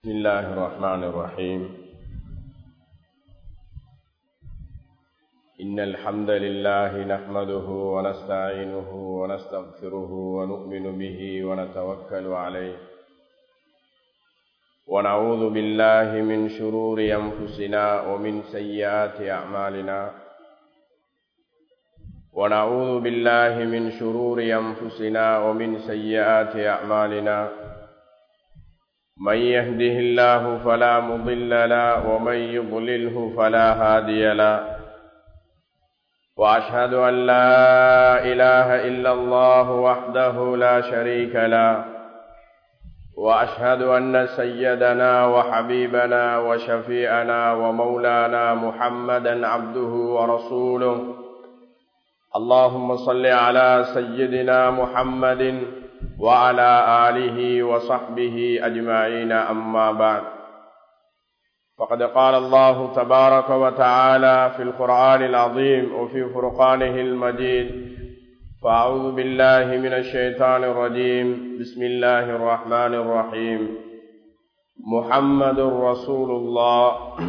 بسم الله الرحمن الرحيم إن الحمد لله نحمده ونستعينه ونستغفره ونؤمن به ونتوكل عليه ونعوذ بالله من شرور أنفسنا ومن سيئات أعمالنا ونعوذ بالله من شرور أنفسنا ومن سيئات أعمالنا من يهده الله فلا مضل له ومن يضلله فلا هادي له واشهد ان لا اله الا الله وحده لا شريك له واشهد ان سيدنا وحبيبنا وشفيعنا ومولانا محمدا عبده ورسوله اللهم صل على سيدنا محمد وعلى آله وصحبه أجمعين أما بعد فقد قال الله تبارك وتعالى في القرآن العظيم وفي فرقانه المجيد فأعوذ بالله من الشيطان الرجيم بسم الله الرحمن الرحيم محمد رسول الله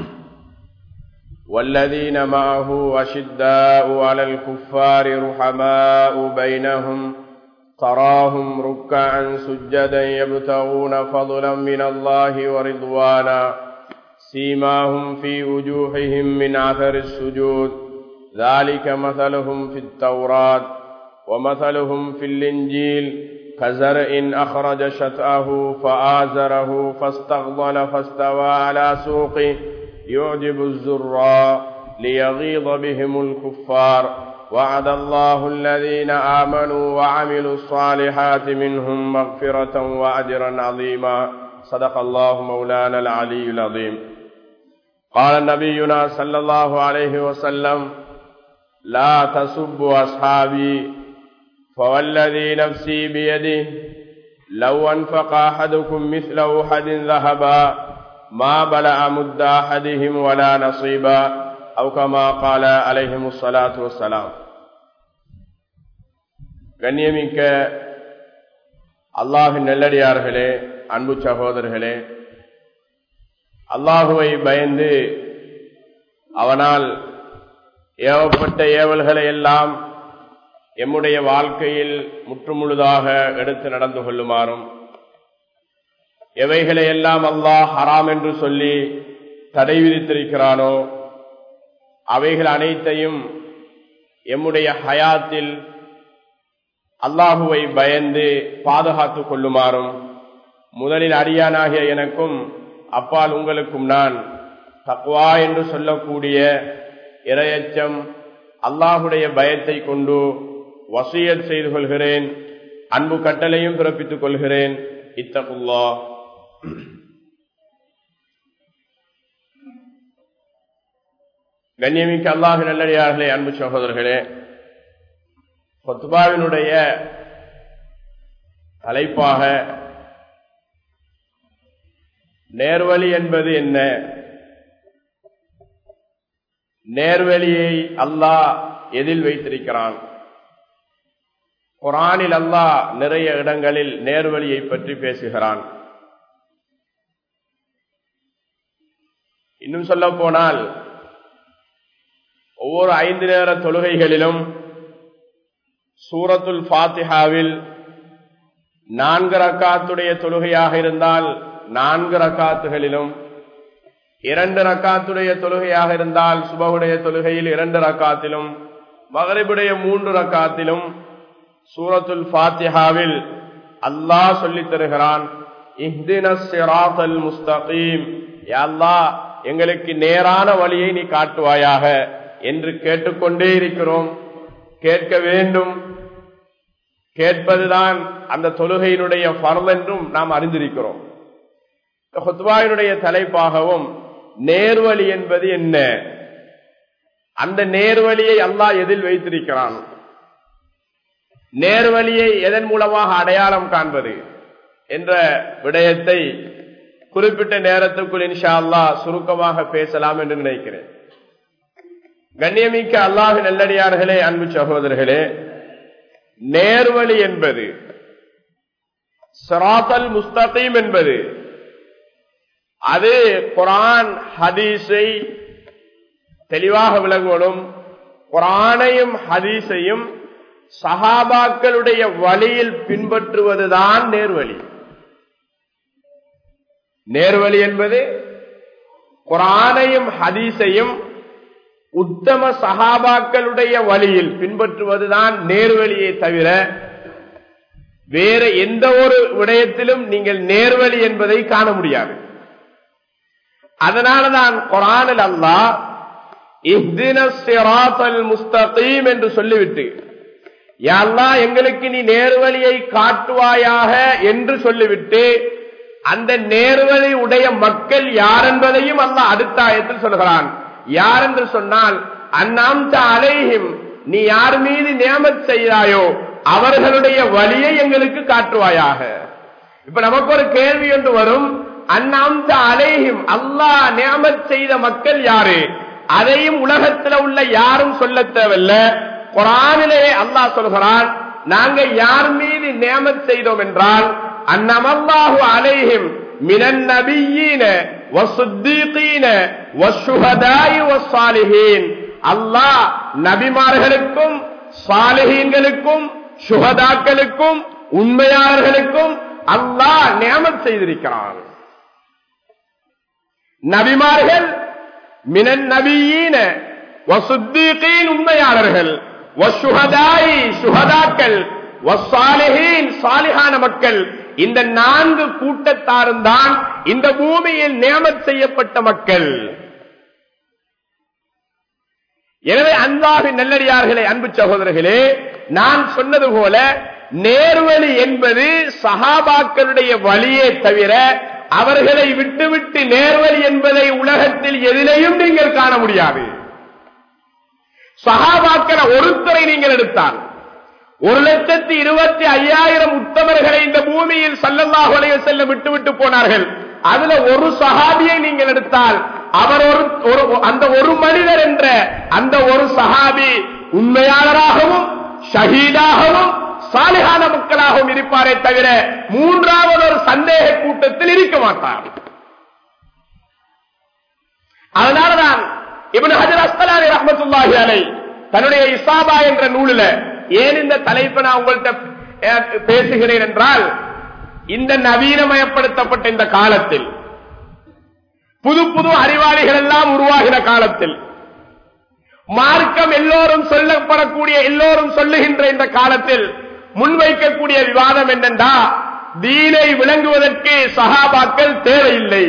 والذين معه أشداء على الكفار رحماء بينهم تراهم ركعا سجدا يبتغون فضلا من الله ورضوانا سيماهم في وجوههم من عثر السجود ذلك مثلهم في التوراة ومثلهم في الإنجيل كزرع أخرج شتأه فآزره فاستغضل فاستوى على سوقه يعجب الزراء ليغيظ بهم الكفار وعد الله الذين آمنوا وعملوا الصالحات منهم مغفرة وأجرا عظيما صدق الله مولانا العلي العظيم قال نبينا صلى الله عليه وسلم لا تسبوا أصحابي فوالذي نفسي بيده لو أنفق أحدكم مثل أحد ذهبا ما بلع مد أحدهم ولا نصيبا أو كما قال عليهم الصلاة والسلام கண்ணியமிக்க அல்லாஹின் நெல்லடியார்களே அன்பு சகோதரர்களே அல்லாஹுவை பயந்து அவனால் ஏவப்பட்ட ஏவல்களை எல்லாம் எம்முடைய வாழ்க்கையில் முற்றுமுழுதாக எடுத்து நடந்து கொள்ளுமாறும் எவைகளை எல்லாம் அல்லாஹ் ஹராம் என்று சொல்லி தடை விதித்திருக்கிறானோ அவைகள் அனைத்தையும் எம்முடைய ஹயாத்தில் அல்லாஹுவை பயந்து பாதுகாத்துக் கொள்ளுமாறும் முதலில் அடியானாகிய எனக்கும் அப்பால் உங்களுக்கும் நான் தக்வா என்று சொல்லக்கூடிய இரையச்சம் அல்லாஹுடைய பயத்தை கொண்டு வசியத் செய்து கொள்கிறேன் அன்பு கட்டளையும் பிறப்பித்துக் கொள்கிறேன் இத்தகுல்லா கண்ணியமிக்க அல்லாஹு நல்லடியார்களே அன்பு சகோதரர்களே கொத்துபாவினுடைய தலைப்பாக நேர்வழி என்பது என்ன நேர்வழியை அல்லாஹ் எதில் வைத்திருக்கிறான் குரானில் அல்லாஹ் நிறைய இடங்களில் நேர்வழியை பற்றி பேசுகிறான் இன்னும் சொல்ல போனால் ஒவ்வொரு ஐந்து நேர தொழுகைகளிலும் சூரத்துல் ஃபாத்திஹாவில் நான்கு ரக்காத்துடைய தொழுகையாக இருந்தால் நான்கு ரக்காத்துகளிலும் இரண்டு ரக்காத்துடைய தொழுகையாக இருந்தால் சுபகுடைய தொழுகையில் இரண்டு ரக்காத்திலும் மகரிபுடைய மூன்று ரக்காத்திலும் சூரத்துல் ஃபாத்திஹாவில் அல்லாஹ் சொல்லித் தருகிறான் முஸ்தகீம் அல்லாஹ் எங்களுக்கு நேரான வழியை நீ காட்டுவாயாக என்று கேட்டுக்கொண்டே இருக்கிறோம் கேட்க வேண்டும் கேட்பதுதான் அந்த தொழுகையினுடைய பரல் என்றும் நாம் அறிந்திருக்கிறோம் ஹுத்வாயினுடைய தலைப்பாகவும் நேர்வழி என்பது என்ன அந்த நேர்வழியை அல்லாஹ் எதில் வைத்திருக்கிறான் நேர்வழியை எதன் மூலமாக அடையாளம் காண்பது என்ற விடயத்தை குறிப்பிட்ட நேரத்துக்குள் இன்ஷா அல்லா சுருக்கமாக பேசலாம் என்று நினைக்கிறேன் கண்ணியமிக்க அல்லாஹு நல்லடியார்களே அன்பு சகோதரர்களே நேர்வழி என்பது சராத்தல் முஸ்தகீம் என்பது அது குரான் ஹதீஸை தெளிவாக விளங்கணும் குரானையும் ஹதீஸையும் சஹாபாக்களுடைய வழியில் பின்பற்றுவதுதான் நேர்வழி நேர்வழி என்பது குரானையும் ஹதீஸையும் உத்தம சஹாபாக்களுடைய வழியில் பின்பற்றுவதுதான் நேர்வழியை தவிர வேற எந்த ஒரு விடயத்திலும் நீங்கள் நேர்வழி என்பதை காண முடியாது அதனாலதான் குரானில் அல்லா முஸ்தகீம் என்று சொல்லிவிட்டு யாழ்லா எங்களுக்கு நீ நேர்வழியை காட்டுவாயாக என்று சொல்லிவிட்டு அந்த நேர்வழி உடைய மக்கள் யார் என்பதையும் அல்ல அடுத்த ஆயத்தில் சொல்கிறான் யார் என்று சொன்னால் அந்நாம்த அலைஹிம் நீ யார் மீது நியமத் செய்தாயோ அவர்களுடைய வழியை எங்களுக்கு காட்டுவாயாக இப்ப நமக்கு ஒரு கேள்வி ஒன்று வரும் அந்நாம்த அலைஹிம் அல்லாஹ் நியமத் செய்த மக்கள் யாரு அதையும் உலகத்தில் உள்ள யாரும் சொல்ல தேவையில்ல குரானிலே அல்லாஹ் சொல்கிறான் நாங்க யார் மீது நியமத் செய்தோம் என்றால் அந்நமல்லாஹு அலைஹிம் மினன் நபியீன வசுத்தீகீன வசுஹதாயி வஸ்ஸாலிஹீன் அல்லாஹ் நபிமார்களுக்கும் சாலிஹீன்களுக்கும் சுகதாக்களுக்கும் உண்மையாளர்களுக்கும் அல்லாஹ் நியமத் செய்திருக்கிறான் நபிமார்கள் மினன் நபியீன வசுத்தீகீன் உண்மையாளர்கள் வசுஹதாயி சுகதாக்கள் வஸ்ஸாலிஹீன் சாலிஹான மக்கள் இந்த நான்கு கூட்டத்தாரும் தான் இந்த பூமியில் நியமத் செய்யப்பட்ட மக்கள் எனவே அன்பாக நல்லடியார்களே அன்பு சகோதரர்களே நான் சொன்னது போல நேர்வழி என்பது சகாபாக்களுடைய வழியே தவிர அவர்களை விட்டுவிட்டு நேர்வழி என்பதை உலகத்தில் எதிலையும் நீங்கள் காண முடியாது சகாபாக்கள ஒருத்தரை நீங்கள் எடுத்தால் ஒரு லட்சத்தி இருபத்தி ஐயாயிரம் உத்தமர்களை இந்த பூமியில் சல்லல்லாஹு அலைஹி செல்ல விட்டுவிட்டு போனார்கள் அதுல ஒரு சஹாபியை நீங்கள் எடுத்தால் அவர் ஒரு ஒரு- அந்த ஒரு மனிதர் என்ற அந்த ஒரு சஹாபி உண்மையாளராகவும் ஷஹீதாகவும் சாலிகான மக்களாகவும் இருப்பாரே தவிர மூன்றாவது ஒரு சந்தேக கூட்டத்தில் இருக்க மாட்டார் அதனாலதான் இப்னு ஹஜர் அஸ்கலானி ரஹ்மத்துல்லாஹி அலை தன்னுடைய இசாபா என்ற நூலில் ஏன் இந்த தலைப்பை நான் உங்கள்கிட்ட அஹ், பேசுகிறேன் என்றால் இந்த நவீனமயப்படுத்தப்பட்ட இந்த காலத்தில் புது புது அறிவாளிகள் எல்லாம் உருவாகின காலத்தில் மார்க்கம் எல்லோரும் சொல்லப்படக்கூடிய எல்லோரும் சொல்லுகின்ற இந்த காலத்தில் முன்வைக்கக்கூடிய விவாதம் என்னென்றா தீனை விளங்குவதற்கு சகாபாக்கள் தேவையில்லை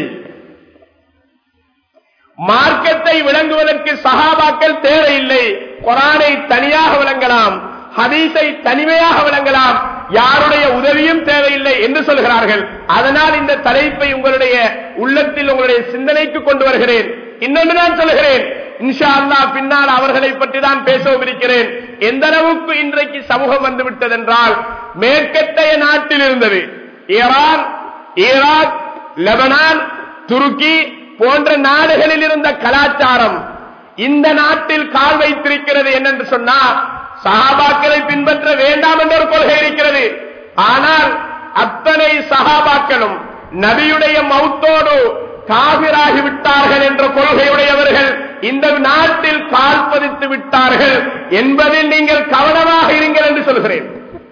மார்க்கத்தை விளங்குவதற்கு சகாபாக்கள் தேவையில்லை குரானை தனியாக விளங்கலாம் ஹதீஸை தனிமையாக விளங்கலாம் யாருடைய உதவியும் தேவையில்லை என்று சொல்கிறார்கள் அதனால் இந்த தலைப்பை உங்களுடைய உள்ளத்தில் உங்களுடைய சிந்தனைக்கு கொண்டு வருகிறேன் இன்னொன்று நான் சொல்கிறேன் இன்ஷா அல்லாஹ் பின்னால் அவர்களை பற்றி தான் பேசவும் இருக்கிறேன் எந்த அளவுக்கு இன்றைக்கு சமூகம் வந்து விட்டதென்றால் மேற்கத்தைய நாட்டில் இருந்தது ஈரான் ஈராக் லெபனான் துருக்கி போன்ற நாடுகளில் இருந்த கலாச்சாரம் இந்த நாட்டில் கால் வைத்திருக்கிறது என்னென்று சொன்னால் சஹாபாக்களை பின்பற்ற வேண்டாம் என்ற ஒரு கொள்கை இருக்கிறது ஆனால் அத்தனை சஹாபாக்களும் நபியுடைய மௌத்தோடு காவிராகி விட்டார்கள் என்ற கொள்கையுடையவர்கள் இந்த நாட்டில் கால் பதித்து விட்டார்கள் என்பதில் நீங்கள் கவனமாக இருங்கள் என்று சொல்கிறேன்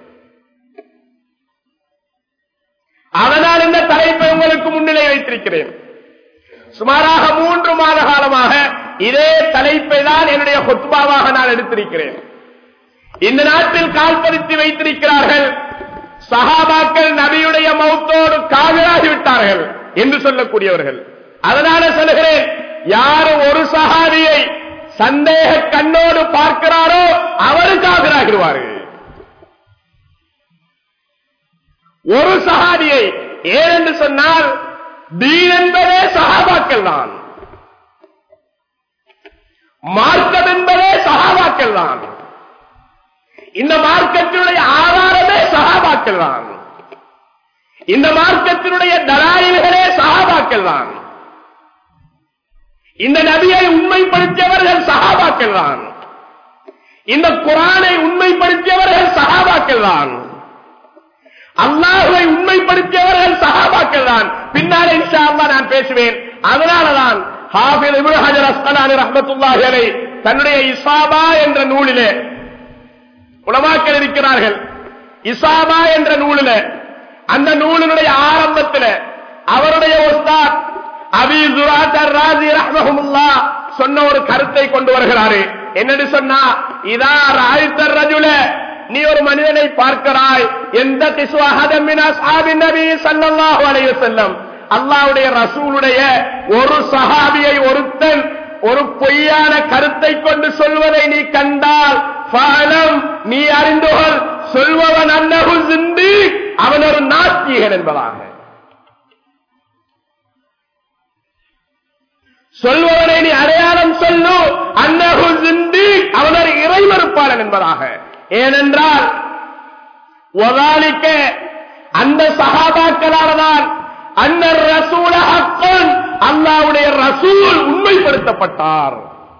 அதனால் இந்த தலைப்பை உங்களுக்கு முன்னிலை வைத்திருக்கிறேன் சுமாராக மூன்று மாத காலமாக இதே தலைப்பை தான் என்னுடைய ஹொத்பாவாக நான் எடுத்திருக்கிறேன் இந்த நாட்டில் கால்பதித்து வைத்திருக்கிறார்கள் சஹாபாக்கள் நபியுடைய மௌத்தோடு காவிராகி விட்டார்கள் என்று சொல்லக்கூடியவர்கள் அதனால சொல்லுகிறேன் யார் ஒரு சஹாபியை சந்தேக கண்ணோடு பார்க்கிறாரோ அவரு காவிராகிடுவார்கள் ஒரு சஹாபியை ஏனென்று சொன்னால் தீன் என்பதே சஹாபாக்கள் தான் மார்க்கம் என்பதே சஹாபாக்கள் தான் இந்த மார்க்கத்தினுடைய ஆதாரமே சஹாபாக்கள் தான் இந்த மார்க்கத்தினுடைய தலாயில்களே சஹாபாக்கள் தான் இந்த நபியை உண்மைப்படுத்தியவர்கள் சஹாபாக்கள் தான் இந்த குரானை உண்மைப்படுத்தியவர்கள் சஹாபாக்கள் தான் அல்லாஹுவை உண்மைப்படுத்தியவர்கள் சஹாபாக்கள் தான் பின்னாலே இன்ஷா அல்லாஹ் நான் பேசுவேன் அதனாலதான் ஹாஃபிஸ் இப்னு ஹஜர் அஸ்கலானி ரஹ்மத்துல்லாஹி அலைஹி தன்னுடைய இசாபா என்ற நூலிலே உலமாக்கள் இருக்கிறார்கள் இசாபா என்ற நூலில அந்த நூலினுடைய ஆரம்பத்தில் அவருடைய உஸ்தாத் அபி ஜுராத் ராஜி ரஹ்மஹுல்லா சொன்ன ஒரு கருத்தை கொண்டு வருகிறாரு என்னன்னு சொன்னா இதா ராய்தர் ரஜுல நீ ஒரு மனிதனை பார்க்கிறாய் எந்த திசுவாஹதமினா சாபி நபி ஸல்லல்லாஹு அலைஹி வஸல்லம் அல்லாஹ்வுடைய ரசூலுடைய ஒரு சஹாபியை ஒருத்தன் ஒரு பொய்யான கருத்தை கொண்டு சொல்வதை நீ கண்டால் பாலம் நீ அறிந்து கொள் சொல்பவன் அன்னகு சிந்தி அவன் ஒரு நாத்திகன் என்பதாக சொல்பவனை நீ அடையாளம் சொல்லு அன்னகு சிந்தி அவன் ஒரு இறைமறுப்பாளன் என்பதாக ஏனென்றால் ஒதாலிக்க அந்த சகாபாக்களால்தான் அன்னர் ரசூல ஹக்கன் அல்லாவுடைய ரசூல் உண்மைப்படுத்தப்பட்டார்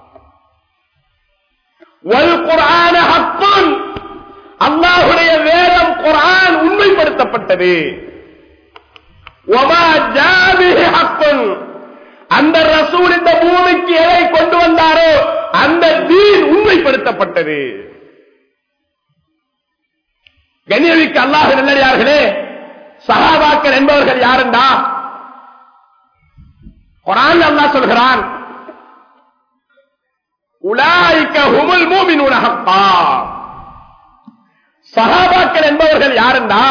வல் குர்ஆன ஹக்கன் அல்லாஹுடைய வேதம் குர்ஆன் உண்மைப்படுத்தப்பட்டது ஒமா ஜாபிஹி ஹக்கன் அந்த ரசூல் இந்த பூமிக்கு எதை கொண்டு வந்தாரோ அந்த தீன் உண்மைப்படுத்தப்பட்டது கண்ணியமிக்க அல்லாஹ் நல்லடியார்களே சகாபாக்கள் என்பவர்கள் யாருண்டா குரான் அல்லாஹ் சொல்கிறான் உலாய்க்க ஹுமுல் மூமினூன ஹக்கா சகாபாக்கள் என்பவர்கள் யாருண்டா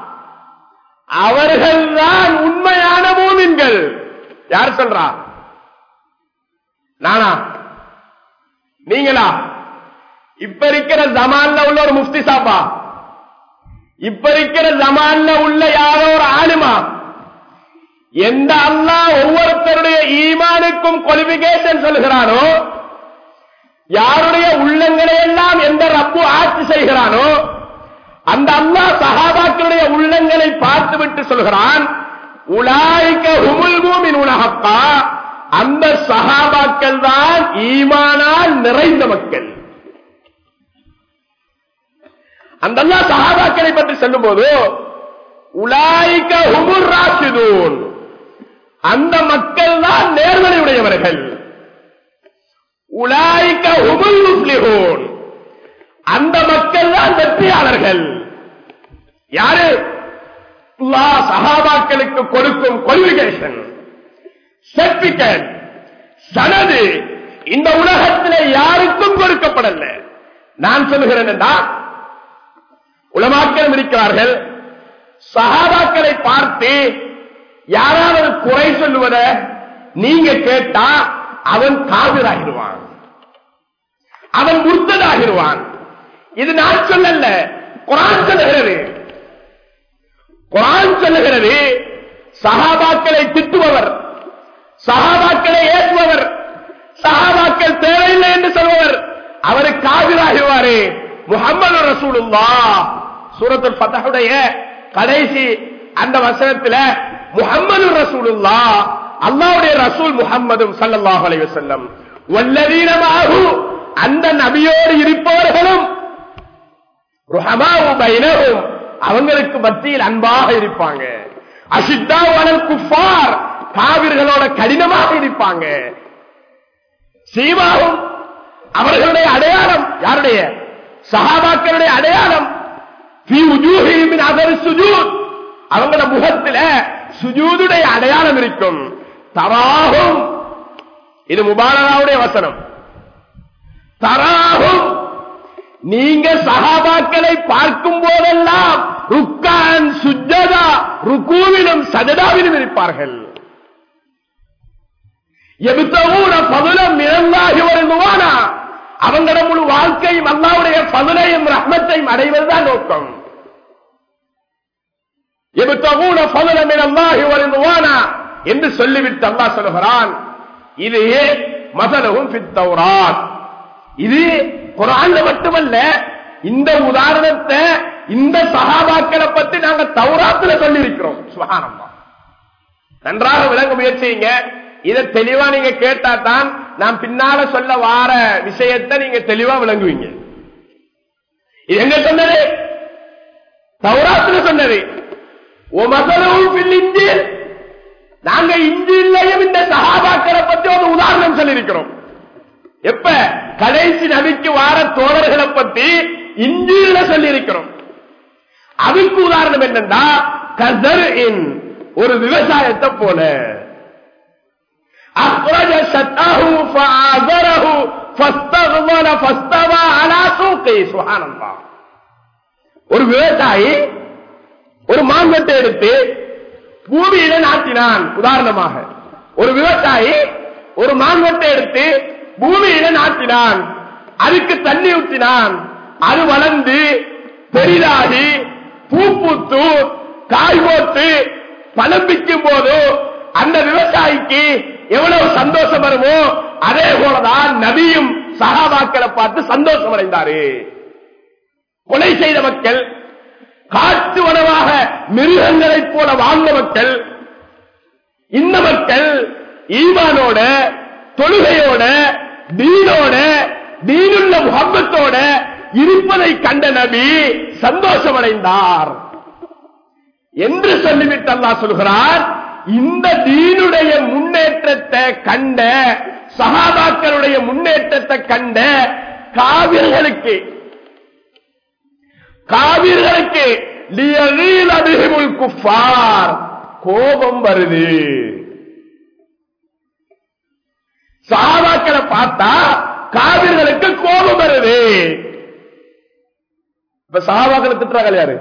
அவர்கள்தான் உண்மையான மூமின்கள் யார் சொல்றா நானா நீங்களா இப்ப இருக்கிற ஜமான்ல உள்ள ஒரு முஃப்தி சாப்பா இப்ப இருக்கிற ஜமான்ல உள்ள யாரோ ஒரு ஆளுமா எந்த அல்லாஹ் ஒவ்வொருத்தருடைய ஈமானுக்கும் குவாலிபிகேஷன் சொல்கிறானோ யாருடைய உள்ளங்களை எல்லாம் எந்த ரப்பு ஆட்சி செய்கிறானோ அந்த அல்லாஹ் சஹாபாக்களுடைய உள்ளங்களை பார்த்துவிட்டு சொல்கிறான் உலாய்க்க ஹுமுல் மூமின் உலகப்பா அந்த சஹாபாக்கள் தான் ஈமானால் நிறைந்த மக்கள் அந்த அல்லா சஹாபாக்களை பற்றி சொல்லும் போது உலாய்க்க ஹுமுர் ராசிதூன் அந்த மக்கள் தான் நேர்வழி உடையவர்கள் உலாய்க்க ஹுமுல் முஸ்லிஹூன் அந்த மக்கள் தான் வெற்றியாளர்கள் யாரு அல்லாஹ் சஹாபாக்களுக்கு கொடுக்கும் குவாலிபிகேஷன் சர்டிபிகேட் சனது இந்த உலகத்திலே யாருக்கும் கொடுக்கப்படல நான் சொல்லுகிறேன் என்றால் உலமாக்களும் இருக்கிறார்கள் சகாபாக்களை பார்த்து யாராவது குறை சொல்லுவத நீங்க கேட்டா அவன் காவிராகிடுவான் அவன் முர்த்ததாகிடுவான் இது நான் சொல்லல குரான் சொல்லுகிறது குரான் சொல்லுகிறது சகாபாக்களை திட்டுபவர் சகாபாக்களை ஏற்றுபவர் சகாபாக்கள் தேவையில்லை என்று சொல்பவர் அவர் காவிராகிவாரே முகமது ரசூலுல்லா சூரத்துல் ஃபதஹுடைய கடைசி அந்த வசனத்துல முகமது ரசூலுல்லா அல்லாஹ்வுடைய ரசூல் முஹம்மதும் ஸல்லல்லாஹு அலைஹி வஸல்லம் வல்லதீன மாஹு அந்த நபியோடு இருப்பவர்களும் ருஹமாவு பைனஹும் அவங்களுக்கு மத்தியில் அன்பாக இருப்பாங்க அசித்தா வனல் குஃபார் காவிர்களோட கடினமாக இருப்பாங்க சீமாவும் அவர்களுடைய அடையாளம் யாருடைய சஹாபாக்களுடைய அடையாளம் ஃபீ உஜூஹிஹிம் மின் அதர் சுஜூத் அவங்களோட முகத்துல சுஜூதுடைய அடையாளம் இருக்கும் தராகும் இது முபாரகாவுடைய வசனம் தராகும் நீங்க சகாபாக்களை பார்க்கும் போதெல்லாம் ருக்கான் சுஜதா ருக்கூவிலும் சஜதாவிலும் இருப்பார்கள் எபுத்தவூன பதுலம் இழந்தாகி வருவானா அவங்களோட முழு வாழ்க்கையும் அல்லாவுடைய பதுலையும் ரஹ்மத்தையும் அடைவதுதான் நோக்கம் எபுத்தவூன பதுலம் இழந்தாகி வருவானா என்று சொல்லிவிட்டு அல்லாஹ் சொல்லுகிறான் இது மசலவும் பித்தௌராத் இது குரான்ல மட்டுமல்ல இந்த உதாரணத்தை இந்த சகாபாக்களை பத்தி நாங்க தௌராத்துல சொல்லி இருக்கிறோம் சுகானம்மா நன்றாக விளங்க முயற்சிங்க இதை தெளிவா நீங்க கேட்டா தான் நான் பின்னால சொல்ல வார விஷயத்தை நீங்க தெளிவா விளங்குவீங்க இது எங்க சொன்னது தௌராத்துல சொன்னது ஓ மசலவும் பில்லிஞ்சில் நாங்க இஞ்சிலையும் இந்த சகாபாக்களை பத்தி ஒரு உதாரணம் சொல்லியிருக்கிறோம் எப்ப கடைசி நபிக்கு வார தோழர்களை பத்தி இஞ்சியில சொல்லியிருக்கிறோம் அதுக்கு உதாரணம் என்னன்னா கசர் ஒரு விவசாயத்தை போல أخرج شتاه فآذره فاستغضل فاستوى على سوقه سبحان الله ஒரு விவசாயி ஒரு மாங்கத்தை எடுத்து பூமியில நாட்டினான் உதாரணமாக ஒரு விவசாயி ஒரு மாங்கத்தை எடுத்து பூமியில நாட்டினான் அதுக்கு தண்ணி ஊற்றினான் அது வளர்ந்து பெரிதாகி பூ பூத்து காய் போட்டு பழம் பிக்கும் போது அந்த விவசாயிக்கு எவ்வளவு சந்தோஷம் வருமோ அதே போலதான் நபியும் சகாபாக்களை பார்த்து சந்தோஷம் அடைந்தாரு கொலை செய்த மக்கள் காட்டு வனமாக மிருகங்களைப் போல வாழ்ந்த மக்கள் இந்த மக்கள் ஈமானோட தொழுகையோட தீனோட தீனுள்ள முகப்பத்தோட இருப்பதை கண்ட நபி சந்தோஷம் அடைந்தார் என்று சொல்லிவிட்டு அல்லாஹ் சொல்கிறார் இந்த தீனுடைய முன்னேற்றத்தை கண்ட சகாபாக்களுடைய முன்னேற்றத்தை கண்ட காவிர்களுக்கு காவிர்களுக்கு லியகீல் அபிஹிமுல் குஃபார் கோபம் வருது சகாபாக்களை பார்த்தா காவிர்களுக்கு கோபம் வருது இப்ப சகாபாக்களை திட்டுறாங்க யாரு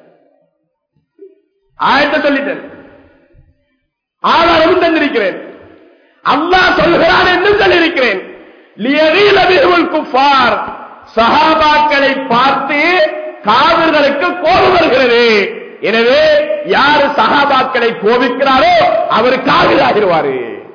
ஆயத்தை சொல்லிட்டேன் ஆதாரம் தந்திருக்கிறேன் அல்லாஹ் சொல்கிறான் என்று சொல்லியிருக்கிறேன் லியகீல் அபிஹிமுல் குஃபார் சஹாபாக்களை பார்த்து காவிர்களுக்கு கோபம் வருகிறது எனவே யாரு சகாபாக்களை கோபிக்கிறாரோ அவர் காவிராகிடுவாரு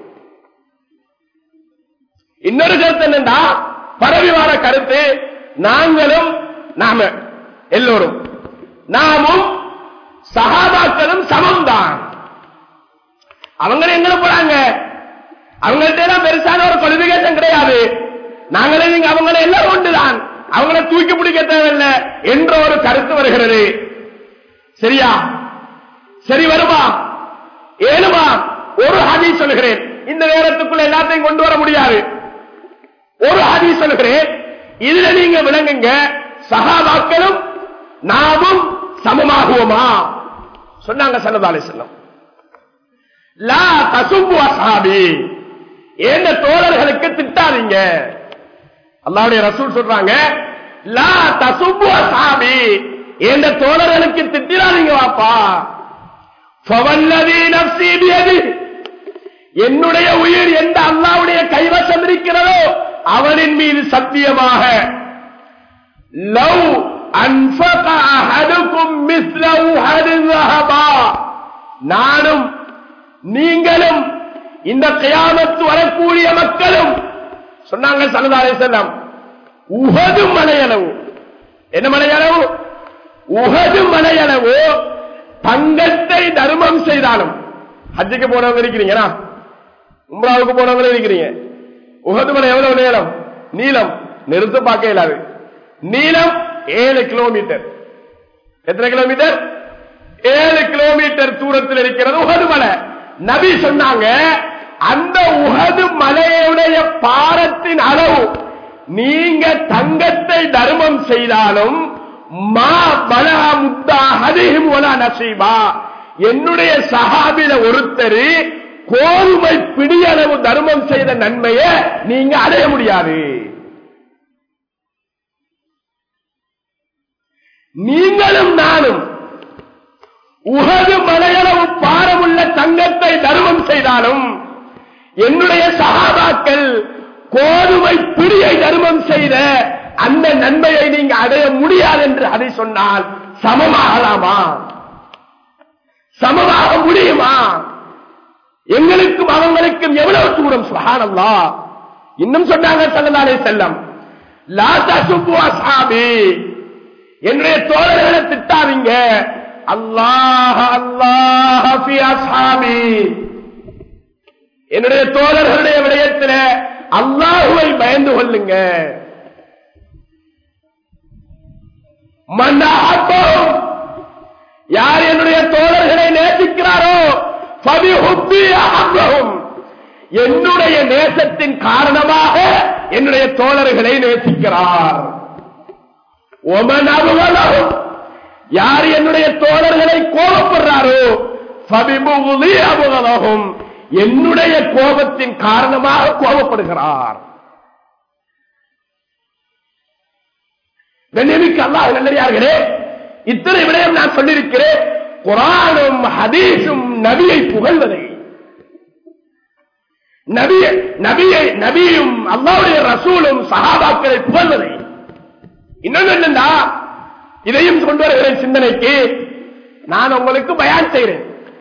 இன்னொரு கருத்து என்னண்டா பரவி வர கருத்து நாங்களும் நாம எல்லோரும் நாமும் சகாபாக்களும் சமம்தான் அவங்க எங்க போறாங்க அவங்கள்ட்ட எல்லாம் பெருசான ஒரு குவாலிபிகேஷன் கிடையாது நாங்களே நீங்க அவங்கள எல்லாம் ஒன்றுதான் அவங்கள தூக்கி பிடிக்க தேவையில்லை என்ற ஒரு கருத்து வருகிறது சரியா சரி வருமா ஏழுமா ஒரு ஹதி சொல்கிறேன் இந்த நேரத்துக்குள்ள எல்லாத்தையும் கொண்டு வர முடியாது ஒரு ஹதி சொல்கிறேன் இதுல நீங்க விளங்குங்க சகாபாக்களும் நாமும் சமமாகுவோமா சொன்னாங்க சல்லதாலே செல்லம் லா தசும்பு அசாபி ஏந்த தோழர்களுக்கு திட்டாதீங்க அல்லாவுடைய ரசூல் சொல்றாங்க லா தசும்பு அசாபி ஏந்த தோழர்களுக்கு திட்டிடாதீங்க வாப்பா ஃபவல்லதி நஃப்ஸி பியதி என்னுடைய உயிர் எந்த அல்லாவுடைய கைவசம் இருக்கிறதோ அவனின் மீது சத்தியமாக லவ் அன்ஃபக அஹதுக்கும் மிஸ்ல உஹது ذهبا நானும் நீங்களும் இந்த கியாமத்து வரக்கூடிய மக்களும் சொன்னாங்க சல்லல்லாஹு அலைஹி வஸல்லம் உஹது மலையளவு என்ன மலையளவு உஹது மலையளவு தங்கத்தை தர்மம் செய்தாலும் ஹஜ்ஜுக்கு போனவங்க இருக்கிறீங்களா உம்ராவுக்கு போனவங்க இருக்கிறீங்க உஹது மலை எவ்வளவு நீளம் நீளம் நிறுத்த பார்க்க இயலாது நீளம் ஏழு கிலோமீட்டர் எத்தனை கிலோமீட்டர் ஏழு கிலோமீட்டர் தூரத்தில் இருக்கிறது உகது மலை நபி சொன்னாங்க அந்த உகது மலையுடைய பாரத்தின் அளவு நீங்க தங்கத்தை தர்மம் செய்தாலும் மா பலகா முத்தா ஹதிஹிம் ஒலா நசீபா என்னுடைய சஹாபில ஒருத்தர் கோதுமை பிடியளவு தர்மம் செய்த நன்மையை நீங்க அடைய முடியாது நீங்களும் நானும் உகது மலையளவு பாரமுள்ள தங்கத்தை தர்மம் செய்தாலும் என்னுடைய சகாபாக்கள் கோதுமை பிடியை தர்மம் செய்த அந்த நன்மையை நீங்க அடைய முடியாது என்று அதை சொன்னால் சமமாகலாமா சமமாக முடியுமா எங்களுக்கும் அவங்களுக்கும் எவ்வளவு தூரம் சுகானம்லா இன்னும் சொன்னாங்க சல்லல்லாலே செல்லம் லாசா சுப்பு அசாபி என்னுடைய தோழர்களை திட்டாதீங்க அல்லாஹ் அல்லாஹ் ஃபி அஸ்ஹாபி என்னுடைய தோழர்களுடைய விடயத்தில் அல்லாஹுவை பயந்து கொள்ளுங்க மன்னாப்போம் யார் என்னுடைய தோழர்களை நேசிக்கிறாரோ ஃபபிஹுப்பி அஹப்பஹும். என்னுடைய நேசத்தின் காரணமாக என்னுடைய தோழர்களை நேசிக்கிறார் ஒமன் அபுகலஹும். யார் என்னுடைய தோழர்களை கோபப்படுறாரோ ஃபபிபுகுலி அபுகலஹும். என்னுடைய கோபத்தின் காரணமாக கோபப்படுகிறார் கண்ணியமிக்க அல்லாஹ் நல்லடியார்களே இத்தனை விடயம் நான் சொல்லியிருக்கிறேன் குரானும் ஹதீஸும் நபியை புகழ்வதை நபியை நபியை நபியும் அல்லாவுடைய ரசூலும் சஹாபாக்களை புகழ்வதை இன்னொன்னு என்னண்டா இதையும் கொண்டு வருகிறேன் சிந்தனைக்கு நான் உங்களுக்கு பயான் செய்கிறேன்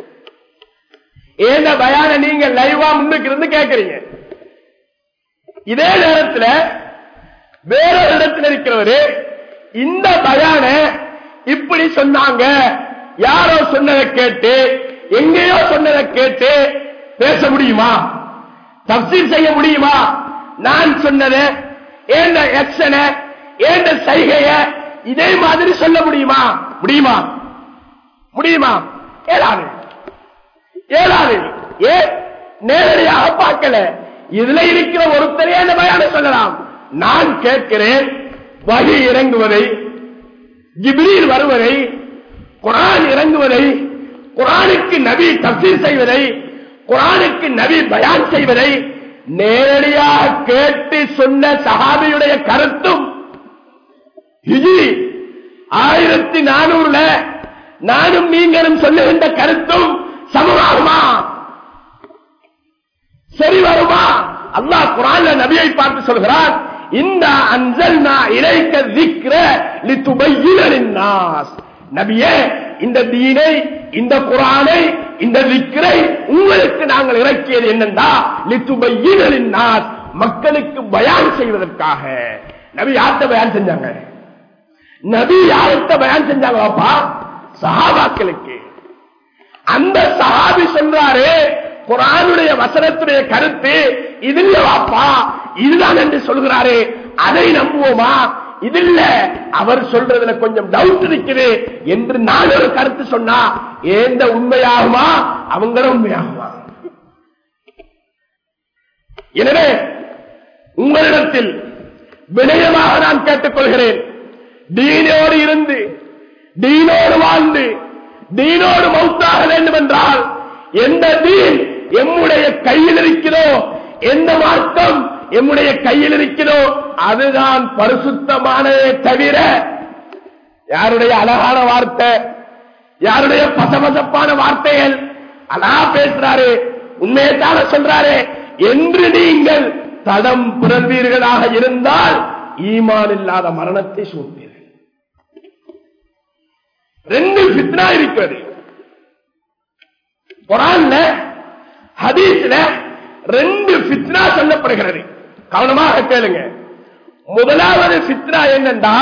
ஏந்த பயான நீங்க லைவா முன்னுக்கு இருந்து கேட்கறீங்க இதே நேரத்தில் வேறொரு இடத்தில் இருக்கிறவரு இந்த பயான இப்படி சொன்னாங்க யாரோ சொன்னதை கேட்டு எங்கேயோ சொன்னதை கேட்டு பேச முடியுமா தப்சீர் செய்ய முடியுமா நான் சொன்னது ஏண்ட எக்ஷன ஏண்ட சைகைய இதே மாதிரி சொல்ல முடியுமா முடியுமா முடியுமா ஏழாது ஏழாது ஏ நேரடியாக பார்க்கல இதுல இருக்கிற ஒருத்தரே அந்த பயான சொல்லலாம் நான் கேட்கிறேன் வகி இறங்குவதை ஜிப்ரீல் வருவதை குரான் இறங்குவதை குரானுக்கு நபி தப்சீர் செய்வதை குரானுக்கு நபி பயான் செய்வதை நேரடியாக கேட்டு சொன்ன சஹாபியுடைய கருத்தும் ஹிஜ்ரி ஆயிரத்தி நானூறுல நானும் நீங்களும் சொல்லுகின்ற கருத்தும் சமமாகுமா சரி வருமா அல்லாஹ் குரான்ல நபியை பார்த்து சொல்கிறார் இந்த அன்சல்னா இலைக்க திக்ர லித்துபையின லின்னாஸ் நபியே இந்த தீனை இந்த குரானை இந்த விக்கிரை உங்களுக்கு நாங்கள் இறக்கியது என்னண்டா லித்துபையின லின்னாஸ் மக்களுக்கு பயான் செய்வதற்காக நபி யார்கிட்ட பயான் செஞ்சாங்க நபி யார்கிட்ட பயான் செஞ்சாங்களாப்பா சஹாபாக்களுக்கு அந்த சஹாபி சொல்றாரு குரானுடைய வசனத்துடைய கருத்து இது இல்லவாப்பா இதுதான் என்று சொல்கிறாரு அதை நம்புவோமா இது இல்ல அவர் சொல்றதுல கொஞ்சம் டவுட் இருக்குது என்று நான் ஒரு கருத்து சொன்னா ஏந்த உண்மையாகுமா அவங்களும் உண்மையாகுமா எனவே உங்களிடத்தில் வினயமாக நான் கேட்டுக்கொள்கிறேன் டீனோடு இருந்து டீனோடு வாழ்ந்து டீனோடு மௌத்தாக வேண்டும் என்றால் எந்த தீன் எம்முடைய கையில் இருக்கிறதோ எந்த மார்க்கம் எம்முடைய கையில் இருக்கிறதோ அதுதான் பரிசுத்தமானதே தவிர யாருடைய அழகான வார்த்தை யாருடைய பசபசப்பான வார்த்தைகள் அழகா பேசுறாரு உண்மையத்தான சொல்றாரு என்று நீங்கள் தடம் பிறந்தீர்களாக இருந்தால் ஈமான் இல்லாத மரணத்தை சூழ்த்தீர்கள் ரெண்டு பித்னா இருக்கிறது குரான்ல ஹதீஸ்ல ரெண்டு பித்னா சொல்லப்படுகிறது கவனமாக கேளுங்க முதலாவது பித்னா என்னண்டா